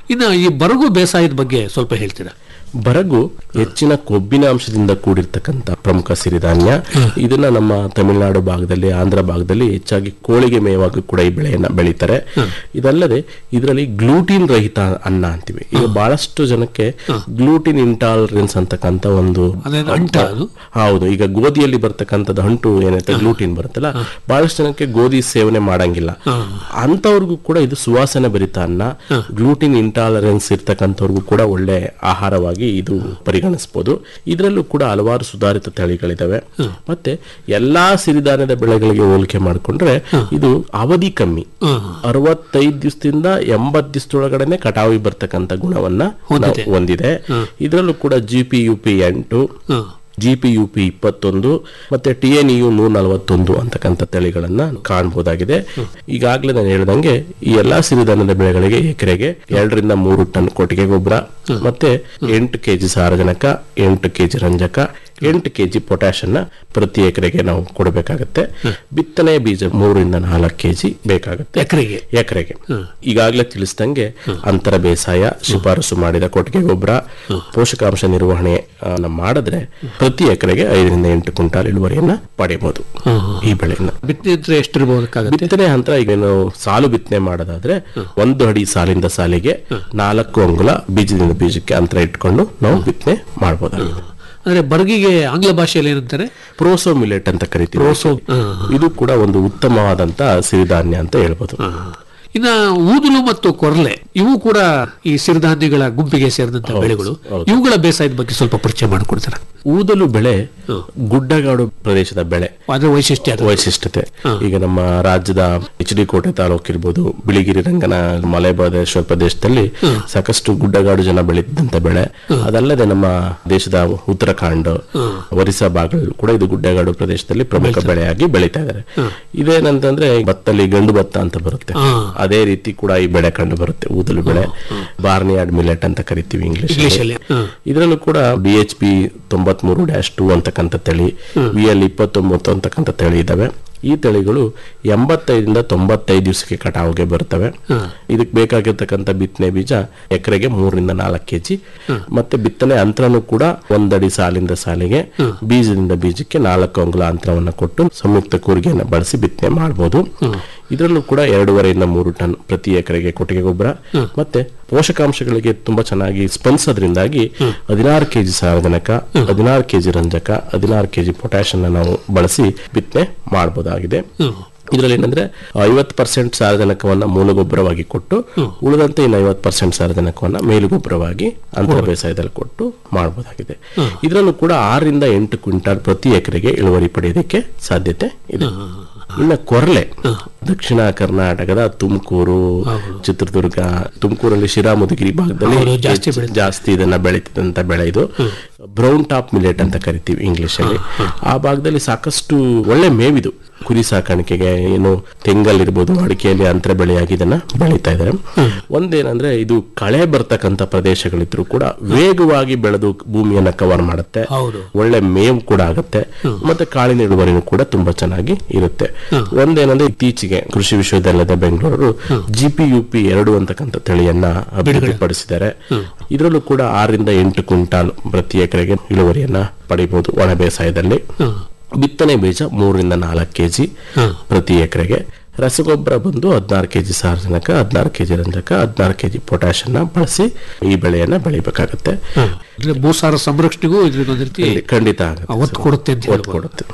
ಇನ್ನು ಈ ಬರಗು ಬೇಸಾಯದ ಬಗ್ಗೆ ಸ್ವಲ್ಪ ಹೇಳ್ತೀರಾ ಬರಗು ಹೆಚ್ಚಿನ ಕೊಬ್ಬಿನ ಅಂಶದಿಂದ ಕೂಡಿರ್ತಕ್ಕಂಥ ಪ್ರಮುಖ ಸಿರಿಧಾನ್ಯ ಇದನ್ನ ನಮ್ಮ ತಮಿಳುನಾಡು ಭಾಗದಲ್ಲಿ ಆಂಧ್ರ ಭಾಗದಲ್ಲಿ ಹೆಚ್ಚಾಗಿ ಕೋಳಿಗೆ ಮೇವಾಗಿ ಕೂಡ ಈ ಬೆಳೆಯನ್ನ ಬೆಳೀತಾರೆ ಇದಲ್ಲದೆ ಇದರಲ್ಲಿ ಗ್ಲೂಟಿನ್ ರಹಿತ ಅನ್ನ ಅಂತೀವಿ ಈಗ ಬಹಳಷ್ಟು ಜನಕ್ಕೆ ಗ್ಲೂಟಿನ್ ಇಂಟಾಲರೆನ್ಸ್ ಅಂತಕ್ಕಂಥ ಒಂದು ಅದೇನು ಅಂಟ ಅದು? ಹೌದು ಈಗ ಗೋಧಿಯಲ್ಲಿ ಬರ್ತಕ್ಕಂಥದ್ದು ಅಂಟು ಏನೈತೆ ಗ್ಲೂಟಿನ್ ಬರುತ್ತಲ್ಲ ಬಹಳಷ್ಟು ಜನಕ್ಕೆ ಗೋಧಿ ಸೇವನೆ ಮಾಡಂಗಿಲ್ಲ ಅಂತವ್ರಿಗೂ ಕೂಡ ಇದು ಸುವಾಸನೆ ಭರಿತ ಅನ್ನ ಗ್ಲೂಟಿನ್ ಇಂಟಾಲರೆನ್ಸ್ ಇರ್ತಕ್ಕಂಥವ್ರಿಗೂ ಕೂಡ ಒಳ್ಳೆ ಆಹಾರವಾಗಿ ಇದು ಪರಿಗಣಿಸಬಹುದು ಇದರಲ್ಲೂ ಕೂಡ ಹಲವಾರು ಸುಧಾರಿತ ತಳಿಗಳಿದಾವೆ ಮತ್ತೆ ಎಲ್ಲಾ ಸಿರಿಧಾನ್ಯದ ಬೆಳೆಗಳಿಗೆ ಹೋಲಿಕೆ ಮಾಡಿಕೊಂಡ್ರೆ ಇದು ಅವಧಿ ಕಮ್ಮಿ ಅರವತ್ತೈದು ದಿವಸದಿಂದ ಎಂಬತ್ ದಿವಸದೊಳಗಡೆನೆ ಕಟಾವಿ ಬರ್ತಕ್ಕಂಥ ಗುಣವನ್ನ ಹೊಂದಿದೆ. ನಾವು ಹೊಂದಿದೆ ಇದರಲ್ಲೂ ಕೂಡ ಜಿ ಪಿ ಯು ಪಿ ಎಂಟು ಜಿ ಪಿ ಯು ಪಿ ಇಪ್ಪತ್ತೊಂದು ಮತ್ತೆ ಟಿ ಎನ್ ಯು ನೂರ ನಲವತ್ತೊಂದು ಅಂತಕ್ಕಂಥ ತಳಿಗಳನ್ನ ಕಾಣಬಹುದಾಗಿದೆ ಈಗಾಗಲೇ ನಾನು ಹೇಳ್ದಂಗೆ ಈ ಎಲ್ಲಾ ಸಿರಿಧಾನ್ಯದ ಬೆಳೆಗಳಿಗೆ ಎಕರೆಗೆ ಎರಡರಿಂದ ಮೂರು ಟನ್ ಕೊಟ್ಟಿಗೆ ಗೊಬ್ಬರ ಮತ್ತೆ ಎಂಟು ಕೆಜಿ ಸಾರಜನಕ ಎಂಟು ಕೆಜಿ ರಂಜಕ ಎಂಟು ಕೆಜಿ ಪೊಟ್ಯಾಶ್ ಅನ್ನ ಪ್ರತಿ ಎಕರೆಗೆ ನಾವು ಕೊಡಬೇಕಾಗತ್ತೆ ಬಿತ್ತನೆ ಬೀಜ ಮೂರರಿಂದ ನಾಲ್ಕು ಕೆಜಿ ಬೇಕಾಗುತ್ತೆ ಎಕರೆಗೆ ಎಕರೆಗೆ ಈಗಾಗಲೇ ತಿಳಿಸ್ದಂಗೆ ಅಂತರ ಬೇಸಾಯ ಶಿಫಾರಸು ಮಾಡಿದ ಕೊಟ್ಟಿಗೆ ಗೊಬ್ಬರ ಪೋಷಕಾಂಶ ನಿರ್ವಹಣೆ ಆ, ನ ಮಾಡಿದ್ರೆ ಪ್ರತಿ ಎಕರೆಗೆ ಐದರಿಂದ ಎಂಟು ಕ್ವಿಂಟಾಲ್ ಇಳುವರಿಯನ್ನ ಪಡೆಯಬಹುದು ಈ ಬೆಳೆಯನ್ನ ಬಿತ್ತನೆ ಯಂತ್ರ ಎಷ್ಟಿರಬಹುದಕ್ಕಾಗತ್ತೆ ಬಿತ್ತನೆ ಹಂತ ಈಗ ಏನು ಸಾಲು ಬಿತ್ತನೆ ಮಾಡೋದಾದ್ರೆ ಒಂದು ಅಡಿ ಸಾಲಿಂದ ಸಾಲಿಗೆ ನಾಲ್ಕು ಅಂಗುಲ ಬೀಜದಿಂದ ಬೀಜಕ್ಕೆ ಅಂತರ ಇಟ್ಕೊಂಡು ನಾವು ಬಿತ್ತನೆ ಮಾಡಬಹುದಾಗಿದೆ ಅಂದ್ರೆ ಬರಗಿಗೆ ಆಂಗ್ಲ ಭಾಷೆಯಲ್ಲಿ ಏನಂತಾರೆ ಪ್ರೋಸೋ ಮಿಲೆಟ್ ಅಂತ ಕರಿತೀವಿ ಪ್ರೋಸೋ, ಹಾ, ಇದು ಕೂಡ ಒಂದು ಉತ್ತಮವಾದಂತ ಸಿರಿಧಾನ್ಯ ಅಂತ ಹೇಳ್ಬೋದು ಇನ್ನ ಊದಲು ಮತ್ತು ಕೊರಲೆ ಇವು ಕೂಡ ಈ ಸಿರಿಧಾನ್ಯಗಳ ಗುಂಪಿಗೆ ಸೇರಿದಂತ ಬೆಳೆಗಳು ಇವುಗಳ ಬೇಸಾಯದ ಬಗ್ಗೆ ಸ್ವಲ್ಪ ಪರಿಚಯ ಮಾಡಿಕೊಡ್ತಾರೆ ಊದಲು ಬೆಳೆ ಗುಡ್ಡಗಾಡು ಪ್ರದೇಶದ ಬೆಳೆ ಅದ್ರ ವೈಶಿಷ್ಟ್ಯ ಅದು. ವೈಶಿಷ್ಟ್ಯತೆ ಈಗ ನಮ್ಮ ರಾಜ್ಯದ ಎಚ್ ಡಿ ಕೋಟೆ ತಾಲೂಕು ಇರ್ಬೋದು ಬಿಳಿಗಿರಿ ರಂಗನ ಮಲೆ ಪ್ರದೇಶ ಪ್ರದೇಶದಲ್ಲಿ ಸಾಕಷ್ಟು ಗುಡ್ಡಗಾಡು ಜನ ಬೆಳೀತಿದ್ದಂತ ಬೆಳೆ ಅದಲ್ಲದೆ ನಮ್ಮ ದೇಶದ ಉತ್ತರಾಖಂಡ್ ಒರಿಸ್ಸಾ ಭಾಗಗಳು ಕೂಡ ಇದು ಗುಡ್ಡಗಾಡು ಪ್ರದೇಶದಲ್ಲಿ ಪ್ರಮುಖ ಬೆಳೆಯಾಗಿ ಬೆಳೀತಾ ಇದ್ದಾರೆ ಇದೇನಂತಂದ್ರೆ ಭತ್ತಲ್ಲಿ ಗಂಡು ಭತ್ತ ಅಂತ ಬರುತ್ತೆ ಅದೇ ರೀತಿ ಕೂಡ ಈ ಬೆಳೆ ಕಂಡು ಬರುತ್ತೆ ಊದಲು ಬೆಳೆ ಬಾರ್ನಿಯಾರ್ಡ್ ಮಿಲೆಟ್ ಅಂತ ಕರಿತೀವಿ ಇಂಗ್ಲಿಷ್ ಇಂಗ್ಲಿಷ್ ಅಲ್ಲಿ ಹ. ಇದರಲ್ಲೂ ಕೂಡ ಬಿ ಎಚ್ ಪಿ ತೊಂಬತ್ಮೂರು ಡ್ಯಾಶ್ ಟೂ ಅಂತಕ್ಕಂಥ ತಳಿ ವಿ ಎಲ್ ಇಪ್ಪತ್ತೊಂಬತ್ತು ಅಂತಕ್ಕಂಥ ತಳಿ ಇದಾವೆ ಈ ತಳಿಗಳು ಎಂಬತ್ತೈದರಿಂದ ತೊಂಬತ್ತೈದು ದಿವಸಕ್ಕೆ ಕಟಾವಿಗೆ ಬರ್ತವೆ ಇದಕ್ಕೆ ಬೇಕಾಗಿರ್ತಕ್ಕಂಥ ಬಿತ್ತನೆ ಬೀಜ ಎಕರೆಗೆ ಮೂರರಿಂದ ನಾಲ್ಕು ಕೆಜಿ ಮತ್ತೆ ಬಿತ್ತನೆ ಅಂತರನು ಕೂಡ ಒಂದಡಿ ಸಾಲಿಂದ ಸಾಲಿಗೆ ಬೀಜದಿಂದ ಬೀಜಕ್ಕೆ ನಾಲ್ಕು ಅಂಗುಲ ಅಂತರವನ್ನ ಕೊಟ್ಟು ಸಂಯುಕ್ತ ಕೂರಿಗೆಯನ್ನು ಬಳಸಿ ಬಿತ್ತನೆ ಮಾಡಬಹುದು ಇದರಲ್ಲೂ ಕೂಡ ಎರಡೂವರೆಯಿಂದ ಮೂರು ಟನ್ ಪ್ರತಿ ಎಕರೆಗೆ ಕೊಟ್ಟಿಗೆ ಗೊಬ್ಬರ ಮತ್ತೆ ಪೋಷಕಾಂಶಗಳಿಗೆ ತುಂಬಾ ಚೆನ್ನಾಗಿ ಸ್ಪಂದಿಸೋದ್ರಿಂದಾಗಿ ಹದಿನಾರು ಕೆಜಿ ಸಾರಜನಕ ಹದಿನಾರು ಕೆಜಿ ರಂಜಕ ಹದಿನಾರು ಕೆಜಿ ಪೊಟ್ಯಾಶ್ ಅನ್ನ ನಾವು ಬಳಸಿ ಬಿತ್ತನೆ ಮಾಡಬಹುದಾಗಿದೆ ಇದರಲ್ಲಿ ಏನಂದ್ರೆ ಐವತ್ತು ಪರ್ಸೆಂಟ್ ಸಾರಜನಕವನ್ನ ಮೂಲ ಗೊಬ್ಬರವಾಗಿ ಕೊಟ್ಟು ಉಳಿದಂತೆ ಇನ್ನು ಐವತ್ತು ಪರ್ಸೆಂಟ್ ಸಾರಜನಕವನ್ನ ಮೇಲು ಗೊಬ್ಬರವಾಗಿ ಅಂತರ ಬೇಸಾಯದಲ್ಲಿ ಕೊಟ್ಟು ಮಾಡಬಹುದಾಗಿದೆ ಇದರಲ್ಲೂ ಕೂಡ ಆರರಿಂದ ಎಂಟು ಕ್ವಿಂಟಾಲ್ ಪ್ರತಿ ಎಕರೆಗೆ ಇಳುವರಿ ಪಡೆಯೋದಕ್ಕೆ ಸಾಧ್ಯತೆ ಇದೆ ಇನ್ನ ಕೊರ್ಲೆ ದಕ್ಷಿಣ ಕರ್ನಾಟಕದ ತುಮಕೂರು ಚಿತ್ರದುರ್ಗ ತುಮಕೂರಲ್ಲಿ ಶಿರಾಮುದುಗಿರಿ ಭಾಗದಲ್ಲಿ ಹೌದು, ಜಾಸ್ತಿ ಹೆಚ್ಚು- ಜಾಸ್ತಿ ಇದನ್ನ ಬೆಳೀತಿದಂತ ಬೆಳೆ ಇದು ಬ್ರೌನ್ ಟಾಪ್ ಮಿಲೆಟ್ ಅಂತ ಕರಿತೀವಿ ಇಂಗ್ಲಿಷ್ ಅಲ್ಲಿ ಆ ಭಾಗದಲ್ಲಿ ಸಾಕಷ್ಟು ಒಳ್ಳೆ ಮೇವಿದು ಕುರಿ ಸಾಕಾಣಿಕೆಗೆ ಏನು ತೆಂಗಲ್ಲಿರ್ಬೋದು ಅಡಿಕೆಯಲ್ಲಿ ಅಂತರ ಬೆಳೆಯಾಗಿ ಇದನ್ನ ಬೆಳೀತಾ ಇದ್ದಾರೆ ಒಂದೇನಂದ್ರೆ ಇದು ಕಳೆ ಬರ್ತಕ್ಕಂತ ಪ್ರದೇಶಗಳಿದ್ರು ಕೂಡ ವೇಗವಾಗಿ ಬೆಳೆದು ಭೂಮಿಯನ್ನ ಕವರ್ ಮಾಡುತ್ತೆ ಹೌದು. ಒಳ್ಳೆ ಮೇವು ಕೂಡ ಆಗುತ್ತೆ ಮತ್ತೆ ಕಾಳಿನ ಇಳುವರಿನೂ ಕೂಡ ತುಂಬಾ ಚೆನ್ನಾಗಿ ಇರುತ್ತೆ ಒಂದೇನಂದ್ರೆ ಇತ್ತೀಚೆಗೆ ಕೃಷಿ ವಿಶ್ವವಿದ್ಯಾಲಯದ Bengaluru G P U P ಎರಡು ಅಂತಕ್ಕಂಥ ತಳಿಯನ್ನ ಅಭಿವೃದ್ಧಿಪಡಿಸಿದ್ದಾರೆ ಇದರಲ್ಲೂ ಕೂಡ ಆರರಿಂದ ಎಂಟು ಕ್ವಿಂಟಾಲ್ ಪ್ರತಿ ಎಕರೆಗೆ ಇಳುವರಿಯನ್ನ ಪಡಿಬಹುದು ಒಣ ಬೇಸಾಯದಲ್ಲಿ ಬಿತ್ತನೆ ಬೀಜ ಮೂರರಿಂದ ನಾಲ್ಕು ಕೆಜಿ ಪ್ರತಿ ಎಕರೆಗೆ ರಸಗೊಬ್ಬರ ಬಂದು ಹದಿನಾರು ಕೆಜಿ ಸಾರಜನಕ ಹದಿನಾರು ಕೆಜಿ ರಂಜಕ ಹದಿನಾರು ಕೆಜಿ ಪೊಟ್ಯಾಶ್ ಅನ್ನ ಬಳಸಿ ಈ ಬೆಳೆಯನ್ನ ಬೆಳಿಬೇಕಾಗತ್ತೆ ಅಂದ್ರೆ ಭೂಸಾರ ಸಂರಕ್ಷಣೆಗೂ ಇದ್ರಿಂದ ಒಂದು ರೀತಿ ಖಂಡಿ- ಖಂಡಿತ ಆಗುತ್ತೆ ಒತ್ತು ಕೊಡುತ್ತೆ ಅಂತ ಒತ್ತು ಕೊಡುತ್ತೆ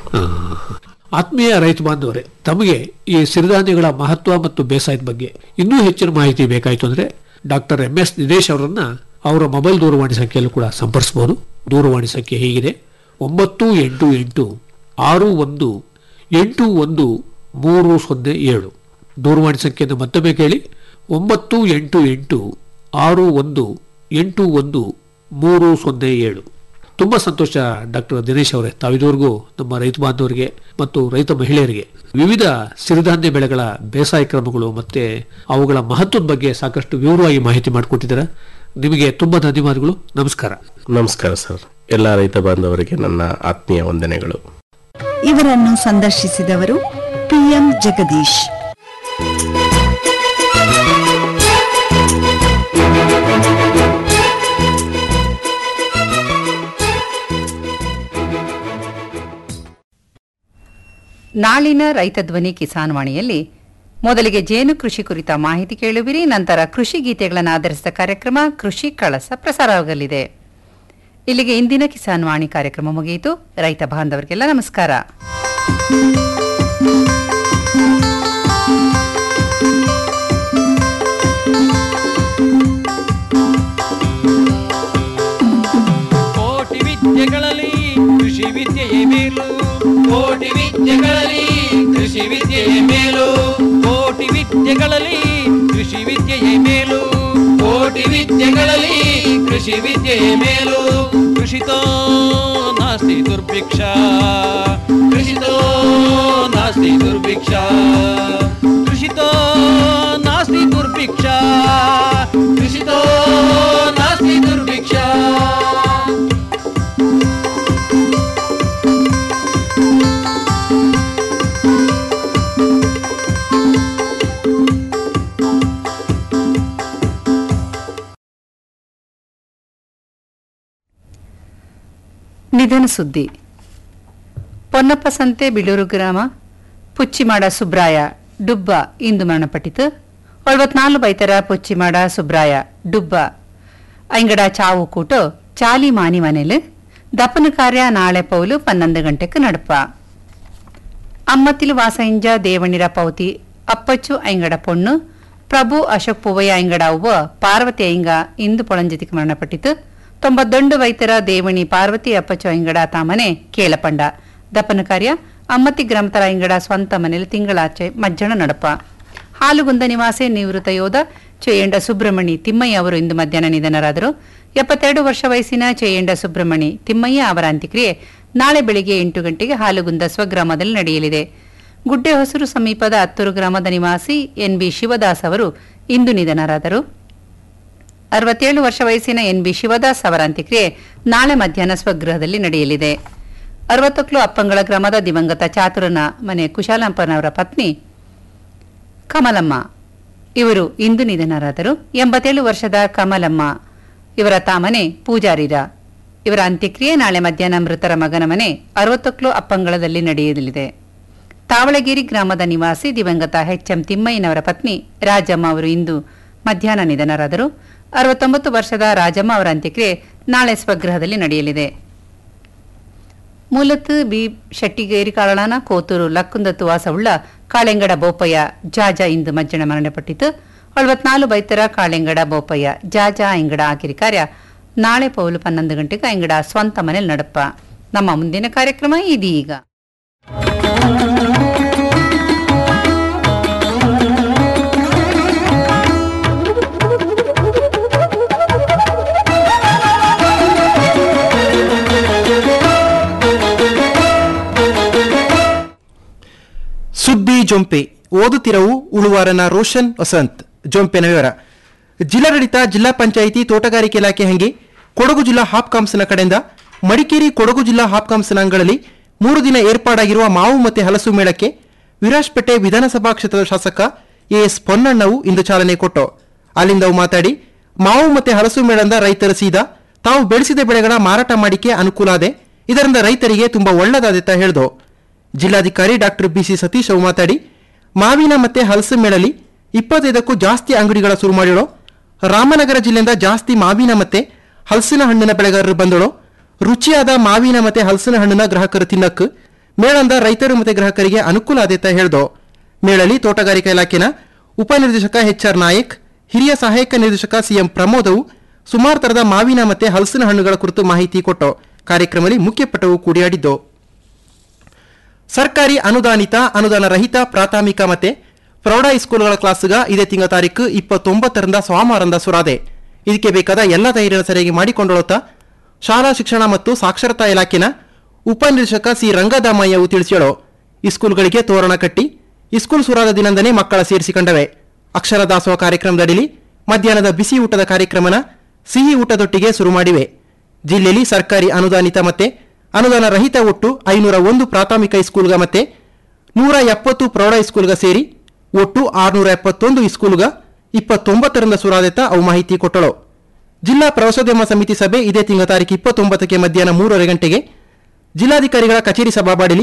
ಆತ್ಮೀಯ ರೈತ ಬಾಂಧವರೇ ತಮಗೆ ಈ ಸಿರಿಧಾನ್ಯಗಳ ಮಹತ್ವ ಮತ್ತು ಬೇಸಾಯದ ಬಗ್ಗೆ ಇನ್ನೂ ಹೆಚ್ಚಿನ ಮಾಹಿತಿ ಬೇಕಾಯಿತು ಅಂದ್ರೆ ಡಾಕ್ಟರ್ ಎಂ ಎಸ್ ದಿನೇಶ್ ಅವರನ್ನ ಅವರ ಮೊಬೈಲ್ ದೂರವಾಣಿ ಸಂಖ್ಯೆಯಲ್ಲೂ ಕೂಡ ಸಂಪರ್ಸಬಹುದು ದೂರವಾಣಿ ಸಂಖ್ಯೆ ಹೀಗಿದೆ ಒಂಬತ್ತು ಎಂಟು ಎಂಟು ಆರು ಒಂದು ಎಂಟು ಒಂದು ಮೂರು ಸೊನ್ನೆ ಏಳು ದೂರವಾಣಿ ಸಂಖ್ಯೆಯನ್ನು ಮತ್ತೊಮ್ಮೆ ಕೇಳಿ ಒಂಬತ್ತು ಎಂಟು ಎಂಟು ಆರು ಒಂದು ಎಂಟು ಒಂದು ಮೂರು ಸೊನ್ನೆ ಏಳು ತುಂಬಾ ಸಂತೋಷ ಡಾಕ್ಟರ್ ದಿನೇಶ್ ಅವರೇ ತಾವಿದುವರೆಗೂ ನಮ್ಮ ರೈತ ಬಾಂಧವರಿಗೆ ಮತ್ತು ರೈತ ಮಹಿಳೆಯರಿಗೆ ವಿವಿಧ ಸಿರಿಧಾನ್ಯ ಬೆಳೆಗಳ ಬೇಸಾಯ ಕ್ರಮಗಳು ಮತ್ತೆ ಅವುಗಳ ಮಹತ್ವದ ಬಗ್ಗೆ ಸಾಕಷ್ಟು ವಿವರವಾಗಿ ಮಾಹಿತಿ ಮಾಡಿಕೊಟ್ಟಿದ್ದೀರಾ ನಿಮಗೆ ತುಂಬಾ ಧನ್ಯವಾದಗಳು ನಮಸ್ಕಾರ ನಮಸ್ಕಾರ ಸರ್ ಎಲ್ಲ ರೈತ ಬಾಂಧವರಿಗೆ ನನ್ನ ಆತ್ಮೀಯ ವಂದನೆಗಳು ಇವರನ್ನು ಸಂದರ್ಶಿಸಿದವರು ಪಿಎಂ ಜಗದೀಶ್ ನಾಳಿನ ರೈತ ಧ್ವನಿ ಕಿಸಾನ್ ವಾಣಿಯಲ್ಲಿ ಮೊದಲಿಗೆ ಜೇನು ಕೃಷಿ ಕುರಿತ ಮಾಹಿತಿ ಕೇಳುವಿರಿ ನಂತರ ಕೃಷಿ ಗೀತೆಗಳನ್ನು ಆಧರಿಸಿದ ಕಾರ್ಯಕ್ರಮ ಕೃಷಿ ಕಳಸ ಪ್ರಸಾರವಾಗಲಿದೆ ಇಲ್ಲಿಗೆ ಇಂದಿನ ಕಿಸಾನ್ ವಾಣಿ ಕಾರ್ಯಕ್ರಮ ಮುಗಿಯಿತು ರೈತ ಬಾಂಧವರಿಗೆಲ್ಲ ನಮಸ್ಕಾರ ಕೋಟಿ ವಿದ್ಯೆಗಳಲ್ಲಿ ಕೃಷಿ ವಿದ್ಯೆಯೇ ಮೇಲು ಕೋಟಿ ವಿದ್ಯೆಗಳಲ್ಲಿ ಕೃಷಿ ವಿದ್ಯೆಯೇ ಮೇಲು ಕೋಟಿ ವಿದ್ಯೆಗಳಲ್ಲಿ ಕೃಷಿ ವಿದ್ಯೆಯೇ ಮೇಲು ಕೋಟಿ ವಿದ್ಯೆಗಳಲ್ಲಿ ಕೃಷಿ ವಿದ್ಯೆಯೇ ಮೇಲು ಕೃಷಿತೋ ನಾಸ್ತಿ ದುರ್ಭಿಕ್ಷ ಕೃಷಿತೋ ನಾಸ್ತಿ ದುರ್ಭಿಕ್ಷ ಕೃಷಿತೋ ನಾಸ್ತಿ ದುರ್ಭಿಕ್ಷ ಕೃಷಿತೋ ನಾಸ್ತಿ ದುರ್ಭಿಕ್ಷ ನಿಧನ ಸುದ್ದಿ ಪೊನ್ನಪ್ಪ ಸಂತೆ ಬಿಳೂರು ಗ್ರಾಮ ಪುಚ್ಚಿಮಾಡ ಸುಬ್ರಾಯ ಡುಬ್ಬ ಇಂದು ಮರಣಪಟ್ಟಿತು ಅರವತ್ನಾಲ್ಕು ಬೈತರ ಪುಚ್ಚಿಮಾಡ ಸುಬ್ರಾಯ ಡುಬ್ಬ ಐಂಗಡ ಚಾವು ಕೂಟು ಚಾಲಿ ಮಾನಿ ಮನೇಲಿ ದಪ್ಪನ ಕಾರ್ಯ ನಾಳೆ ಪೌಲು ಪನ್ನೊಂದು ಗಂಟೆಗೆ ನಡಪ ಅಮ್ಮತ್ತಿಲು ವಾಸಂಜ ದೇವಣಿರ ಪೌತಿ ಅಪ್ಪಚ್ಚು ಐಂಗಡ ಪೊಣ್ಣು ಪ್ರಭು ಅಶೋಕ್ ಪೂವಯ್ಯ ಐಂಗಡ ಅವ್ವ ಪಾರ್ವತಿ ಐಂಗ ಇಂದು ಪೊಳಂಜತಿಗೆ ಮರಣಪಟ್ಟಿತು ತೊಂಬತ್ತೊಂದು ವೈತರ ದೇವಣಿ ಪಾರ್ವತಿ ಅಪ್ಪಚ್ಚು ಐಂಗಡ ತಾಮನೆ ಕೇಳಪಂಡ ದಪ್ಪನ ಕಾರ್ಯ ಅಮ್ಮತ್ತಿ ಗ್ರಾಮತರ ಐಂಗಡ ಸ್ವಂತ ಮನೆಯಲ್ಲಿ ತಿಂಗಳಾಚೆ ಮಜ್ಜಣ ನಡಪ ಹಾಲುಗುಂದ ನಿವಾಸಿ ನಿವೃತ್ತ ಯೋಧ ಚೇಯಂಡ ಸುಬ್ರಹ್ಮಣಿ ತಿಮ್ಮಯ್ಯ ಅವರು ಇಂದು ಮಧ್ಯಾಹ್ನ ನಿಧನರಾದರು ಎಪ್ಪತ್ತೆರಡು ವರ್ಷ ವಯಸ್ಸಿನ ಚೇಯಂಡ ಸುಬ್ರಹ್ಮಣಿ ತಿಮ್ಮಯ್ಯ ಅವರ ಅಂತ್ಯಕ್ರಿಯೆ ನಾಳೆ ಬೆಳಿಗ್ಗೆ ಎಂಟು ಗಂಟೆಗೆ ಹಾಲುಗುಂದ ಸ್ವಗ್ರಾಮದಲ್ಲಿ ನಡೆಯಲಿದೆ ಗುಡ್ಡೆ ಹೊಸರು ಸಮೀಪದ ಹತ್ತೂರು ಗ್ರಾಮದ ನಿವಾಸಿ ಎನ್ ಬಿ ಶಿವದಾಸ್ ಅವರು ಇಂದು ನಿಧನರಾದರು ಅರವತ್ತೇಳು ವರ್ಷ ವಯಸ್ಸಿನ ಎನ್ ಬಿ ಶಿವದಾಸ್ ಅವರ ಅಂತ್ಯಕ್ರಿಯೆ ನಾಳೆ ಮಧ್ಯಾಹ್ನ ಸ್ವಗೃಹದಲ್ಲಿ ನಡೆಯಲಿದೆ ಅರವತ್ತೊಕ್ಲು ಅಪ್ಪಂಗಳ ಗ್ರಾಮದ ದಿವಂಗತ ಚಾತುರನ ಮನೆ ಕುಶಾಲಪ್ಪನವರ ಪತ್ನಿ ಕಮಲಮ್ಮ ಇವರು ಇಂದು ನಿಧನರಾದರು ಎಂಬತ್ತೇಳು ವರ್ಷದ ಕಮಲಮ್ಮ ಇವರ ತಾಮನೆ ಪೂಜಾರಿರ ಇವರ ಅಂತ್ಯಕ್ರಿಯೆ ನಾಳೆ ಮಧ್ಯಾಹ್ನ ಮೃತರ ಮಗನ ಮನೆ ಅರವತ್ತೊಕ್ಲು ಅಪ್ಪಂಗಳದಲ್ಲಿ ನಡೆಯಲಿದೆ ತಾವಳಗಿರಿ ಗ್ರಾಮದ ನಿವಾಸಿ ದಿವಂಗತ ಎಚ್ ಎಂ ತಿಮ್ಮಯ್ಯನವರ ಪತ್ನಿ ರಾಜಮ್ಮ ಅವರು ಇಂದು ಮಧ್ಯಾಹ್ನ ನಿಧನರಾದರು ಅರವತ್ತೊಂಬತ್ತು ವರ್ಷದ ರಾಜಮ್ಮ ಅವರ ಅಂತ್ಯಕ್ರಿಯೆ ನಾಳೆ ಸ್ವಗೃಹದಲ್ಲಿ ನಡೆಯಲಿದೆ ಮೂಲತ್ತು ಬಿ ಶೆಟ್ಟಿಗೇರಿ ಕಾಳನ ಕೋತೂರು ಲಕ್ಕುಂದತ್ತು ವಾಸವುಳ್ಳ ಕಾಳೆಂಗಡ ಬೋಪಯ್ಯ ಜಾಜ ಇಂದು ಮಜ್ಜನ ಮರಣಪಟ್ಟಿತು ಅಳವತ್ನಾಲು ಬೈತರ ಕಾಳೆಂಗಡ ಬೋಪಯ್ಯ ಜಾಜ ಎಂಗಡ ಆಕಿರಿ ಕಾರ್ಯ ನಾಳೆ ಪೌಲು ಪನ್ನೊಂದು ಗಂಟೆಗೆ ಎಂಗಡ ಸ್ವಂತ ಮನೇಲಿ ನಡಪ ನಮ್ಮ ಮುಂದಿನ ಕಾರ್ಯಕ್ರಮ ಇದೀಗ ಸುದ್ದಿ ಜೊಂಪೆ ಓದುತ್ತಿರವು ಉಳುವಾರನ ರೋಷನ್ ವಸಂತ್ ಜೊಂಪೆನ ವಿವರ ಜಿಲ್ಲಾಡಳಿತ ಜಿಲ್ಲಾ ಪಂಚಾಯಿತಿ ತೋಟಗಾರಿಕೆ ಇಲಾಖೆ ಹಂಗೆ ಕೊಡಗು ಜಿಲ್ಲಾ ಹಾಪ್ಕಾಮ್ಸ್ನ ಕಡೆಯಿಂದ ಮಡಿಕೇರಿ ಕೊಡಗು ಜಿಲ್ಲಾ ಹಾಪ್ಕಾಮ್ಸ್ನ ಅಂಗಳಲ್ಲಿ ಮೂರು ದಿನ ಏರ್ಪಾಡಾಗಿರುವ ಮಾವು ಮತ್ತು ಹಲಸು ಮೇಳಕ್ಕೆ ವಿರಾಜ್ಪೇಟೆ ವಿಧಾನಸಭಾ ಕ್ಷೇತ್ರದ ಶಾಸಕ ಎಎಸ್ ಪೊನ್ನಣ್ಣವು ಇಂದು ಚಾಲನೆ ಕೊಟ್ಟು ಅಲ್ಲಿಂದ ಅವು ಮಾತಾಡಿ ಮಾವು ಮತ್ತು ಹಲಸು ಮೇಳದಿಂದ ರೈತರು ಸೀದಾ ತಾವು ಬೆಳೆಸಿದ ಬೆಳೆಗಳ ಮಾರಾಟ ಮಾಡಿಕೆ ಅನುಕೂಲ ಆದೆ ಇದರಿಂದ ರೈತರಿಗೆ ತುಂಬಾ ಒಳ್ಳೆದಾದೆತ್ತ ಹೇಳ್ದು ಜಿಲ್ಲಾಧಿಕಾರಿ ಡಾಕ್ಟರ್ ಬಿಸಿ ಸತೀಶ್ ಅವು ಮಾತಾಡಿ ಮಾವಿನ ಮತ್ತೆ ಹಲಸು ಮೇಳಲಿ ಇಪ್ಪತ್ತೈದಕ್ಕೂ ಜಾಸ್ತಿ ಅಂಗಡಿಗಳ ಶುರು ಮಾಡಿರೋ ರಾಮನಗರ ಜಿಲ್ಲೆಯಿಂದ ಜಾಸ್ತಿ ಮಾವಿನ ಮತ್ತೆ ಹಲಸಿನ ಹಣ್ಣಿನ ಬೆಳೆಗಾರರು ಬಂದಳು ರುಚಿಯಾದ ಮಾವಿನ ಮತ್ತೆ ಹಲಸಿನ ಹಣ್ಣಿನ ಗ್ರಾಹಕರು ತಿನ್ನಕ್ಕೆ ಮೇಳಂದ ರೈತರು ಮತ್ತೆ ಗ್ರಾಹಕರಿಗೆ ಅನುಕೂಲ ಆದೇತ ಹೇಳ್ದು ಮೇಳಲಿ ತೋಟಗಾರಿಕಾ ಇಲಾಖೆನ ಉಪನಿರ್ದೇಶಕ ಎಚ್ ಆರ್ ನಾಯಕ್ ಹಿರಿಯ ಸಹಾಯಕ ನಿರ್ದೇಶಕ ಸಿಎಂ ಪ್ರಮೋದವು ಸುಮಾರು ತರದ ಮಾವಿನ ಮತ್ತೆ ಹಲಸಿನ ಹಣ್ಣುಗಳ ಕುರಿತು ಮಾಹಿತಿ ಕೊಟ್ಟು ಕಾರ್ಯಕ್ರಮದಲ್ಲಿ ಮುಖ್ಯಪಟ್ಟವು ಕೂಡಿಯಾಡಿದ್ದು ಸರ್ಕಾರಿ ಅನುದಾನಿತ ಅನುದಾನ ರಹಿತ ಪ್ರಾಥಮಿಕ ಮತ್ತೆ ಪ್ರೌಢ ಹೈಸ್ಕೂಲ್ಗಳ ಕ್ಲಾಸ್ಗ ಇದೇ ತಿಂಗಳ ತಾರೀಕು ಇಪ್ಪತ್ತೊಂಬತ್ತರಿಂದ ಸೋಮವಾರದಿಂದ ಸುರಾದೆ ಇದಕ್ಕೆ ಬೇಕಾದ ಎಲ್ಲ ತಯಾರಿಯನ್ನು ಸರಿಯಾಗಿ ಮಾಡಿಕೊಂಡೊಳುತ್ತಾ ಶಾಲಾ ಶಿಕ್ಷಣ ಮತ್ತು ಸಾಕ್ಷರತಾ ಇಲಾಖೆನ ಉಪನಿರ್ದೇಶಕ ಸಿ ರಂಗದಾಮಯ್ಯವು ತಿಳಿಸ್ಯಾಳು ಈ ಸ್ಕೂಲ್ಗಳಿಗೆ ತೋರಣ ಕಟ್ಟಿ ಈ ಸ್ಕೂಲ್ ಸುರಾದ ದಿನದಂದನೇ ಮಕ್ಕಳ ಸೇರಿಸಿಕೊಂಡವೆ ಅಕ್ಷರ ದಾಸೋಹ ಕಾರ್ಯಕ್ರಮದಡಿಲಿ ಮಧ್ಯಾಹ್ನದ ಬಿಸಿ ಊಟದ ಕಾರ್ಯಕ್ರಮನ ಸಿಹಿ ಊಟದೊಟ್ಟಿಗೆ ಶುರು ಮಾಡಿವೆ ಜಿಲ್ಲೆಯಲ್ಲಿ ಸರ್ಕಾರಿ ಅನುದಾನಿತ ಮತ್ತೆ ಅನುದಾನ ರಹಿತ ಒಟ್ಟು ಐನೂರ ಒಂದು ಪ್ರಾಥಮಿಕ ಸ್ಕೂಲ್ಗ ಮತ್ತೆ ನೂರ ಎಪ್ಪತ್ತು ಪ್ರೌಢ ಸ್ಕೂಲ್ಗ ಸೇರಿ ಒಟ್ಟು ಆರುನೂರ ಎಪ್ಪತ್ತೊಂದು ಸ್ಕೂಲ್ಗ ಇಪ್ಪತ್ತೊಂಬತ್ತರಿಂದ ಸುರಾದೆತ ಅವು ಮಾಹಿತಿ ಕೊಟ್ಟಳು ಜಿಲ್ಲಾ ಪ್ರವಾಸೋದ್ಯಮ ಸಮಿತಿ ಸಭೆ ಇದೇ ತಿಂಗಳ ತಾರೀಕು ಇಪ್ಪತ್ತೊಂಬತ್ತಕ್ಕೆ ಮಧ್ಯಾಹ್ನ ಮೂರುವರೆ ಗಂಟೆಗೆ ಜಿಲ್ಲಾಧಿಕಾರಿಗಳ ಕಚೇರಿ ಸಭಾಬಾಡಿಲಿ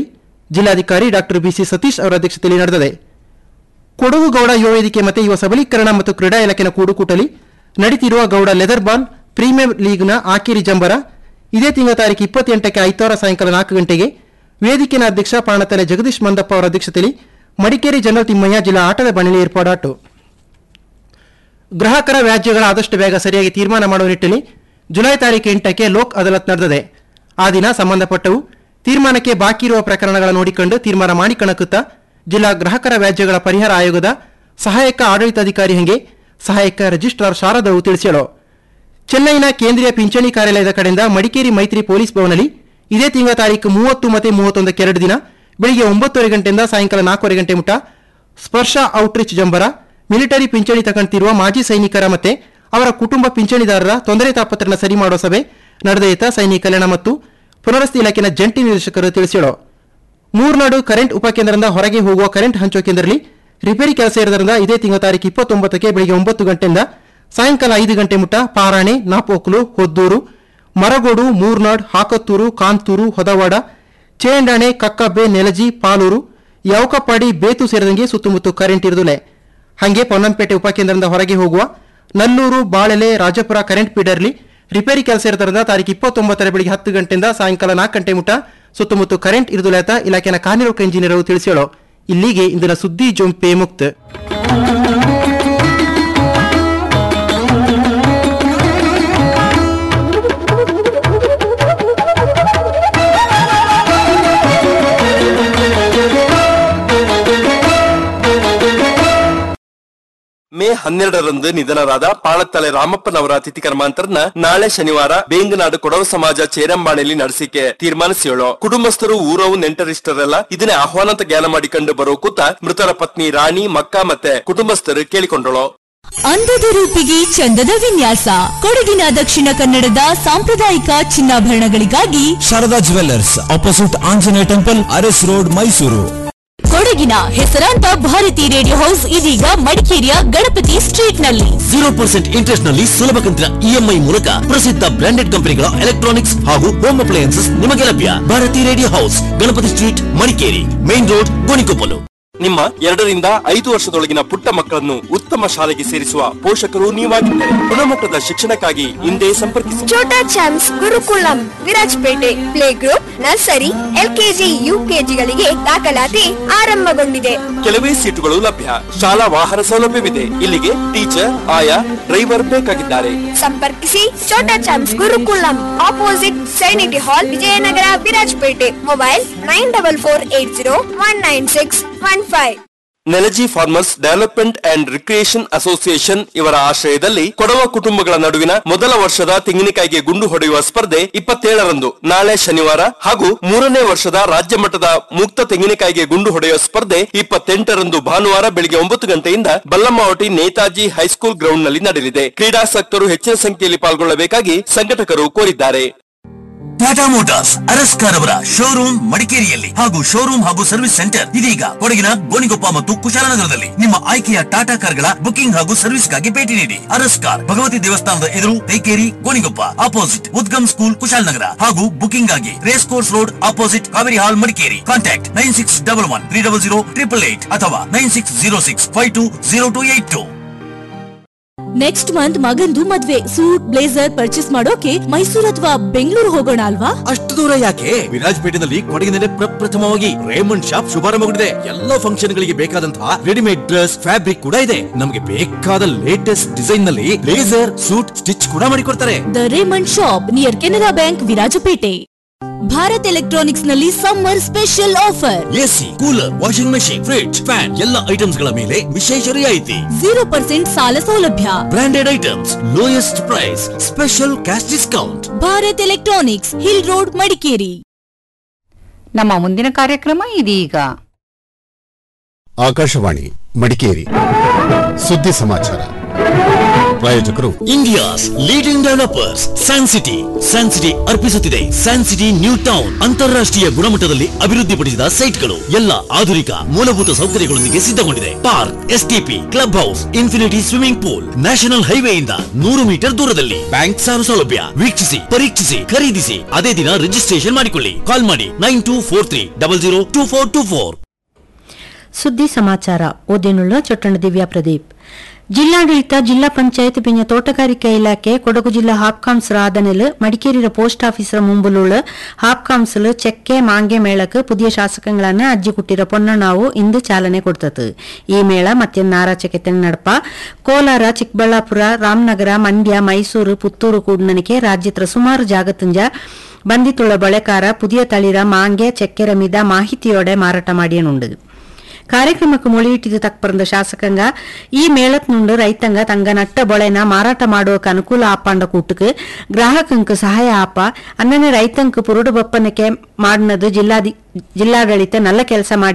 ಜಿಲ್ಲಾಧಿಕಾರಿ ಡಾಕ್ಟರ್ ಬಿಸಿ ಸತೀಶ್ ಅವರ ಅಧ್ಯಕ್ಷತೆಯಲ್ಲಿ ನಡೆದಿದೆ ಕೊಡಗು ಗೌಡ ಯುವ ವೇದಿಕೆ ಮತ್ತು ಯುವ ಸಬಲೀಕರಣ ಮತ್ತು ಕ್ರೀಡಾ ಇಲಾಖೆನ ಕೂಡುಕೂಟಲಿ ನಡೀತಿರುವ ಗೌಡ ಲೆದರ್ ಬಾಲ್ ಪ್ರೀಮಿಯರ್ ಲೀಗ್ನ ಆಕೇರಿ ಜಂಬರ ಇದೇ ತಿಂಗಳ ತಾರೀಕು ಇಪ್ಪತ್ತೆಂಟಕ್ಕೆ ಐತಾರ ಸಾಯಂಕಾಲ ನಾಲ್ಕು ಗಂಟೆಗೆ ವೇದಿಕೆನ ಅಧ್ಯಕ್ಷ ಪಾಣತಲೆ ಜಗದೀಶ್ ಮಂದಪ್ಪ ಅವರ ಅಧ್ಯಕ್ಷತೆಯಲ್ಲಿ ಮಡಿಕೇರಿ ಜನರಲ್ ತಿಮ್ಮಯ್ಯ ಜಿಲ್ಲಾ ಆಟದ ಬಣಿಲಿ ಏರ್ಪಾಡಾಟು ಗ್ರಾಹಕರ ವ್ಯಾಜ್ಯಗಳ ಆದಷ್ಟು ಬೇಗ ಸರಿಯಾಗಿ ತೀರ್ಮಾನ ಮಾಡುವ ನಿಟ್ಟಿನಲ್ಲಿ ಜುಲೈ ತಾರೀಕು ಎಂಟಕ್ಕೆ ಲೋಕ್ ಅದಾಲತ್ ನಡೆದಿದೆ ಆ ದಿನ ಸಂಬಂಧಪಟ್ಟವು ತೀರ್ಮಾನಕ್ಕೆ ಬಾಕಿ ಇರುವ ಪ್ರಕರಣಗಳ ನೋಡಿಕೊಂಡು ತೀರ್ಮಾನ ಮಾಡಿಕಣಕುತ್ತಾ ಜಿಲ್ಲಾ ಗ್ರಾಹಕರ ವ್ಯಾಜ್ಯಗಳ ಪರಿಹಾರ ಆಯೋಗದ ಸಹಾಯಕ ಆಡಳಿತಾಧಿಕಾರಿ ಹಂಗೆ ಸಹಾಯಕ ರಿಜಿಸ್ಟ್ರಾರ್ ಶಾರದವು ತಿಳಿಸ್ಯಾಳು ಚೆನ್ನೈನ ಕೇಂದ್ರೀಯ ಪಿಂಚಣಿ ಕಾರ್ಯಾಲಯದ ಕಡೆಯಿಂದ ಮಡಿಕೇರಿ ಮೈತ್ರಿ ಪೊಲೀಸ್ ಭವನಲ್ಲಿ ಇದೇ ತಿಂಗಳ ತಾರೀಕು ಮೂವತ್ತು ಮತ್ತು ಮೂವತ್ತೊಂದಕ್ಕೆ ಎರಡು ದಿನ ಬೆಳಿಗ್ಗೆ ಒಂಬತ್ತುವರೆ ಗಂಟೆಯಿಂದ ಸಾಯಂಕಾಲ ನಾಲ್ಕೂವರೆ ಗಂಟೆ ಮುಟ ಸ್ಪರ್ಶ ಔಟ್ರೀಚ್ ಜಂಬರ ಮಿಲಿಟರಿ ಪಿಂಚಣಿ ತಗೊಂತಿರುವ ಮಾಜಿ ಸೈನಿಕರ ಮತ್ತೆ ಅವರ ಕುಟುಂಬ ಪಿಂಚಣಿದಾರರ ತೊಂದರೆ ತಾಪತ್ರನ ಸರಿ ಮಾಡುವ ಸಭೆ ನಡೆದಯಿತ ಸೈನಿಕ ಕಲ್ಯಾಣ ಮತ್ತು ಪುನರ್ವಸತಿ ಇಲಾಖೆನ ಜಂಟಿ ನಿರ್ದೇಶಕರು ತಿಳಿಸಿದರು ಮೂರ್ನಾಡು ಕರೆಂಟ್ ಉಪಕೇಂದ್ರದಿಂದ ಹೊರಗೆ ಹೋಗುವ ಕರೆಂಟ್ ಹಂಚುವ ಕೇಂದ್ರದಲ್ಲಿ ರಿಪೇರಿ ಕೆಲಸ ಇರೋದ್ರಿಂದ ಇದೇ ತಿಂಗಳ ತಾರೀಕು ಇಪ್ಪತ್ತೊಂಬತ್ತಕ್ಕೆ ಬೆಳಿಗ್ಗೆ ಒಂಬತ್ತು ಗಂಟೆಯಿಂದ ಸಾಯಂಕಾಲ ಐದು ಗಂಟೆ ಮುಟ ಪಾರಾಣೆ ನಾಪೋಕ್ಲು ಹೊದ್ದೂರು ಮರಗೋಡು ಮೂರ್ನಾಡ್ ಹಾಕತ್ತೂರು ಕಾಂತೂರು ಹೊದವಾಡ ಚೇಂಡಾಣೆ ಕಕ್ಕಬ್ಬೆ ನೆಲಜಿ ಪಾಲೂರು ಯೌಕಪಾಡಿ ಬೇತು ಸೇರಿದಂಗೆ ಸುತ್ತಮುತ್ತ ಕರೆಂಟ್ ಇರುದಿಲ್ಲ ಹಂಗೆ ಪೊನ್ನಂಪೇಟೆ ಉಪಕೇಂದ್ರದಿಂದ ಹೊರಗೆ ಹೋಗುವ ನಲ್ಲೂರು ಬಾಳೆಲೆ ರಾಜಪುರ ಕರೆಂಟ್ ಫೀಡರ್ಲಿ ರಿಪೇರಿ ಕೆಲಸ ಇರೋದ್ರಿಂದ ತಾರೀಕು ಇಪ್ಪತ್ತೊಂಬತ್ತರ ಬೆಳಿಗ್ಗೆ ಹತ್ತು ಗಂಟೆಯಿಂದ ಸಾಯಂಕಾಲ ನಾಲ್ಕು ಗಂಟೆ ಮುಟ ಸುತ್ತಮುತ್ತ ಕರೆಂಟ್ ಇರುದಿಲ್ಲ ಅಂತ ಇಲಾಖೆನ ಕಾರ್ಯನಿರ್ವಾಹಕ ಇಂಜಿನಿಯರ್ ತಿಳಿಸಿಹೇಳೋ ಇಲ್ಲಿಗೆ ಇಂದಿನ ಸುದ್ದಿ ಜೊಂಪೆ ಮುಕ್ತ ಮೇ ಹನ್ನೆರಡರಂದು ನಿಧನರಾದ ಪಾಳತ್ತಲೆ ರಾಮಪ್ಪನವರ ತಿಥಿ ಕರ್ಮಾಂತರನ ನಾಳೆ ಶನಿವಾರ ಬೇಂಗನಾಡು ಕೊಡವ ಸಮಾಜ ಚೇರಂಬಾಣೆಯಲ್ಲಿ ನಡೆಸಿಕೆ ತೀರ್ಮಾನಿಸಿಯೋಳು ಕುಟುಂಬಸ್ಥರು ಊರವು ನೆಂಟರಿಷ್ಟರೆಲ್ಲ ಇದನ್ನೇ ಆಹ್ವಾನ ಅಂತ ಜ್ಞಾನ ಮಾಡಿಕೊಂಡು ಬರೋ ಕೂತ ಮೃತರ ಪತ್ನಿ ರಾಣಿ ಮಕ್ಕ ಮತ್ತೆ ಕುಟುಂಬಸ್ಥರು ಕೇಳಿಕೊಂಡಳು ಅಂದದ ರೂಪಿಗೆ ಚಂದದ ವಿನ್ಯಾಸ ಕೊಡಗಿನ ದಕ್ಷಿಣ ಕನ್ನಡದ ಸಾಂಪ್ರದಾಯಿಕ ಚಿನ್ನಾಭರಣಗಳಿಗಾಗಿ Sharada jewellers opposite Anjaneya temple Aras road Mysuru ಕೊಡಗಿನ ಹೆಸರಾಂತ ಭಾರತಿ ರೇಡಿಯೋ ಹೌಸ್ ಇದೀಗ ಮಡಿಕೇರಿಯ ಗಣಪತಿ ಸ್ಟ್ರೀಟ್ ನಲ್ಲಿ ಜೀರೋ ಪರ್ಸೆಂಟ್ ಇಂಟ್ರೆಸ್ಟ್ ನಲ್ಲಿ ಸುಲಭ ಕಂತಿನ ಇಎಂಐ ಮೂಲಕ ಪ್ರಸಿದ್ಧ ಬ್ರಾಂಡೆಡ್ ಕಂಪನಿಗಳ ಎಲೆಕ್ಟ್ರಾನಿಕ್ಸ್ ಹಾಗೂ ಹೋಮ್ ಅಪ್ಲಯನ್ಸಸ್ ನಿಮಗೆ ಲಭ್ಯ Bharati radio house Ganapati street Madikeri main road Gonikoppal ನಿಮ್ಮ ಎರಡರಿಂದ ಐದು ವರ್ಷದೊಳಗಿನ ಪುಟ್ಟ ಮಕ್ಕಳನ್ನು ಉತ್ತಮ ಶಾಲೆಗೆ ಸೇರಿಸುವ ಪೋಷಕರು ನೀವಾಗಿದ್ದರೆ ಗುಣಮಟ್ಟದ ಶಿಕ್ಷಣಕ್ಕಾಗಿ ಹಿಂದೆ ಸಂಪರ್ಕಿಸಿ Chhota champs Gurukulam Virajpet play group nursery LKG ಯುಕೆಜಿಗಳಿಗೆ ದಾಖಲಾತಿ ಆರಂಭಗೊಂಡಿದೆ ಕೆಲವೇ ಸೀಟುಗಳು ಲಭ್ಯ ಶಾಲಾ ವಾಹನ ಸೌಲಭ್ಯವಿದೆ ಇಲ್ಲಿಗೆ ಟೀಚರ್ ಆಯಾ ಡ್ರೈವರ್ ಬೇಕಾಗಿದ್ದಾರೆ ಸಂಪರ್ಕಿಸಿ ಛೋಟಾ ಚಾಮ್ಸ್ ಗುರುಕುಲಂ ಆಪೋಸಿಟ್ ಸೈನಿಟಿ hall Vijayanagar Virajpet mobile nine double four eight zero one nine six one five ನೆಲಜಿ farmers development and recreation association ಇವರ ಆಶ್ರಯದಲ್ಲಿ ಕೊಡವ ಕುಟುಂಬಗಳ ನಡುವಿನ ಮೊದಲ ವರ್ಷದ ತೆಂಗಿನಕಾಯಿಗೆ ಗುಂಡು ಹೊಡೆಯುವ ಸ್ಪರ್ಧೆ ಇಪ್ಪತ್ತೇಳರಂದು ನಾಳೆ ಶನಿವಾರ ಹಾಗೂ ಮೂರನೇ ವರ್ಷದ ರಾಜ್ಯ ಮಟ್ಟದ ಮುಕ್ತ ತೆಂಗಿನಕಾಯಿಗೆ ಗುಂಡು ಹೊಡೆಯುವ ಸ್ಪರ್ಧೆ ಇಪ್ಪತ್ತೆಂಟರಂದು ಭಾನುವಾರ ಬೆಳಿಗ್ಗೆ ಒಂಬತ್ತು ಗಂಟೆಯಿಂದ ಬಲ್ಲಮ್ಮವಟಿ ನೇತಾಜಿ ಹೈಸ್ಕೂಲ್ ಗ್ರೌಂಡ್ನಲ್ಲಿ ನಡೆಯಲಿದೆ ಕ್ರೀಡಾಸಕ್ತರು ಹೆಚ್ಚಿನ ಸಂಖ್ಯೆಯಲ್ಲಿ ಪಾಲ್ಗೊಳ್ಳಬೇಕಾಗಿ ಸಂಘಟಕರು ಕೋರಿದ್ದಾರೆ ಟಾಟಾ ಮೋಟಾರ್ಸ್ ಅರಸ್ಕಾರ್ ಅವರ ಶೋರೂಮ್ ಮಡಿಕೇರಿಯಲ್ಲಿ ಹಾಗೂ ಶೋರೂಮ್ ಹಾಗೂ ಸರ್ವಿಸ್ ಸೆಂಟರ್ ಇದೀಗ ಕೊಡಗಿನ ಗೋಣಿಗೊಪ್ಪ ಮತ್ತು ಕುಶಾಲನಗರದಲ್ಲಿ ನಿಮ್ಮ ಆಯ್ಕೆಯ ಟಾಟಾ ಕಾರ್ಗಳ ಬುಕಿಂಗ್ ಹಾಗೂ ಸರ್ವಿಸ್ಗಾಗಿ ಭೇಟಿ ನೀಡಿ ಅರಸ್ಕಾರ್ ಭಗವತಿ ದೇವಸ್ಥಾನದ ಎದುರು ತೈಕೇರಿ ಗೋಣಿಗೊಪ್ಪ ಅಪೋಸಿಟ್ ಉದ್ಗಮ್ ಸ್ಕೂಲ್ ಕುಶಾಲನಗರ ಹಾಗೂ ಬುಕಿಂಗ್ ಆಗಿ race course road opposite Kaveri hall Madikeri contact nine six double one three double zero triple eight ಅಥವಾ nine six zero six five two zero two eight two next month ಮಗಂದು ಮದ್ವೆ ಸೂಟ್ ಬ್ಲೇಸರ್ ಪರ್ಚೇಸ್ ಮಾಡೋಕೆ ಮೈಸೂರು ಅಥವಾ ಬೆಂಗಳೂರು ಹೋಗೋಣ ಅಲ್ವಾ ಅಷ್ಟು ದೂರ ಯಾಕೆ ವಿರಾಜಪೇಟೆನಲ್ಲಿ ಕೊಡಗಿನಲ್ಲಿ ಪ್ರಪ್ರಥಮವಾಗಿ ರೇಮಂಡ್ ಶಾಪ್ ಶುಭಾರಂಭಗೊಂಡಿದೆ ಎಲ್ಲ ಫಂಕ್ಷನ್ ಗಳಿಗೆ ಬೇಕಾದಂತಹ ರೆಡಿಮೇಡ್ ಡ್ರೆಸ್ ಫ್ಯಾಬ್ರಿಕ್ ಕೂಡ ಇದೆ ನಮಗೆ ಬೇಕಾದ ಲೇಟೆಸ್ಟ್ ಡಿಸೈನ್ ನಲ್ಲಿ ಬ್ಲೇಸರ್ ಸೂಟ್ ಸ್ಟಿಚ್ ಕೂಡ ಮಾಡಿಕೊಡ್ತಾರೆ the Raymond shop near Canara bank Virajpet Bharat electronics ನಲ್ಲಿ summer special offer AC cooler washing machine fridge fan ಎಲ್ಲ ಐಟಮ್ಸ್ ಗಳ ಮೇಲೆ ವಿಶೇಷ ರಿಯಾಯಿತಿ ಜೀರೋ ಪರ್ಸೆಂಟ್ ಸಾಲ ಸೌಲಭ್ಯ branded items lowest price special cash discount Bharat electronics hill road Madikeri ನಮ್ಮ ಮುಂದಿನ ಕಾರ್ಯಕ್ರಮ ಇದೀಗ ಆಕಾಶವಾಣಿ ಮಡಿಕೇರಿ ಸುದ್ದಿ ಸಮಾಚಾರ ಪ್ರಾಯೋಜಕರು India's leading developers San City San City ಅರ್ಪಿಸುತ್ತಿದೆ ಸ್ಯಾನ್ಸಿಟಿ ನ್ಯೂ ಟೌನ್ ಅಂತಾರಾಷ್ಟ್ರೀಯ ಗುಣಮಟ್ಟದಲ್ಲಿ ಅಭಿವೃದ್ಧಿಪಡಿಸಿದ ಸೈಟ್ಗಳು ಎಲ್ಲ ಆಧುನಿಕ ಮೂಲಭೂತ ಸೌಕರ್ಯಗಳೊಂದಿಗೆ ಸಿದ್ಧಗೊಂಡಿದೆ park STP club house infinity swimming pool national ಹೈವೇಯಿಂದ ನೂರು ಮೀಟರ್ ದೂರದಲ್ಲಿ ಬ್ಯಾಂಕ್ ಸಾಲ ಸೌಲಭ್ಯ ವೀಕ್ಷಿಸಿ ಪರೀಕ್ಷಿಸಿ ಖರೀದಿಸಿ ಅದೇ ದಿನ ರಿಜಿಸ್ಟ್ರೇಷನ್ ಮಾಡಿಕೊಳ್ಳಿ ಕಾಲ್ ಮಾಡಿ nine two four three double zero two four two four ಸುದ್ದಿ ಸಮಾಚಾರ ಓದಿನುಳ್ಳ ಚೊಟ್ಟಣ ದಿವ್ಯಾ ಪ್ರದೀಪ್ ಜಿಲ್ಲಾಡಳಿತ ಜಿಲ್ಲಾ ಪಂಚಾಯತ್ ಪಿಂಜ ತೋಟಗಾರಿಕೆ ಇಲಾಖೆ ಕೊಡಗು ಜಿಲ್ಲಾ ಹಾಪ್ ಕೌನ್ಸಿಲ್ ಆದನೆಲ್ ಮಡಿಕೇರಿಯ ಪೋಸ್ಟ್ ಆಫೀಸರ ಮುಂಬುಲುಳ್ಳ ಹಾಪ್ ಕೌನ್ಸಿಲ್ ಚೆಕ್ಕೆ ಮಾಂಗೆ ಮೇಳಕ್ಕೆ ಪುದಿಯ ಶಾಸಕಗಳನ್ನ ಅಜ್ಜಿ ಕುಟ್ಟಿರ ಪೊನ್ನಣ್ಣಾವು ಇಂದು ಚಾಲನೆ ಕೊಡ್ತತು ಈ ಮೇಳ ಮತ್ತೆ ನಾರಾಚಕೆತೆ ನಡಪ ಕೋಲಾರ ಚಿಕ್ಕಬಳ್ಳಾಪುರ ರಾಮನಗರ ಮಂಡ್ಯ ಮೈಸೂರು ಪುತ್ತೂರು ಕೂಡ್ನನಿಕೆ ರಾಜ್ಯತ್ರ ಸುಮಾರು ಜಾಗತುಂಜ ಬಂದಿತುಳ್ಳ ಬಳೆಕಾರ ಪುದಿಯ ತಳಿರ ಮಾಂಗೆ ಚೆಕ್ಕೆರ ಮಿದ ಮಾಹಿತಿಯೋಡೆ ಮಾರಾಟ ಮಾಡಿಯನುಂಡು ಕಾರ್ಯಕ್ರಮಕ್ಕೆ ಮೊಳಿಯಿಟ್ಟಿದ್ದು ತಕ್ಪರಂದ ಶಾಸಕಂಗ ಈ ಮೇಳತ್ನುಂಡು ರೈತಂಗ ತಂಗ ನಟ್ಟ ಬೊಳೆನ ಮಾರಾಟ ಮಾಡುವಕ್ಕೆ ಅನುಕೂಲ ಆಪಾಂಡ ಕೂಟಕ್ಕೆ ಗ್ರಾಹಕಂಕ ಸಹಾಯ ಆಪ ಅನ್ನನೆ ರೈತಂಕ ಪುರುಡು ಬಪ್ಪನಕ್ಕೆ ಮಾಡಿನದು ಜಿಲ್ಲಾಧಿ ಜಿಲ್ಲಾಡಳಿತ ನಲ್ಲ ಕೆಲಸ ಮಾಡಿ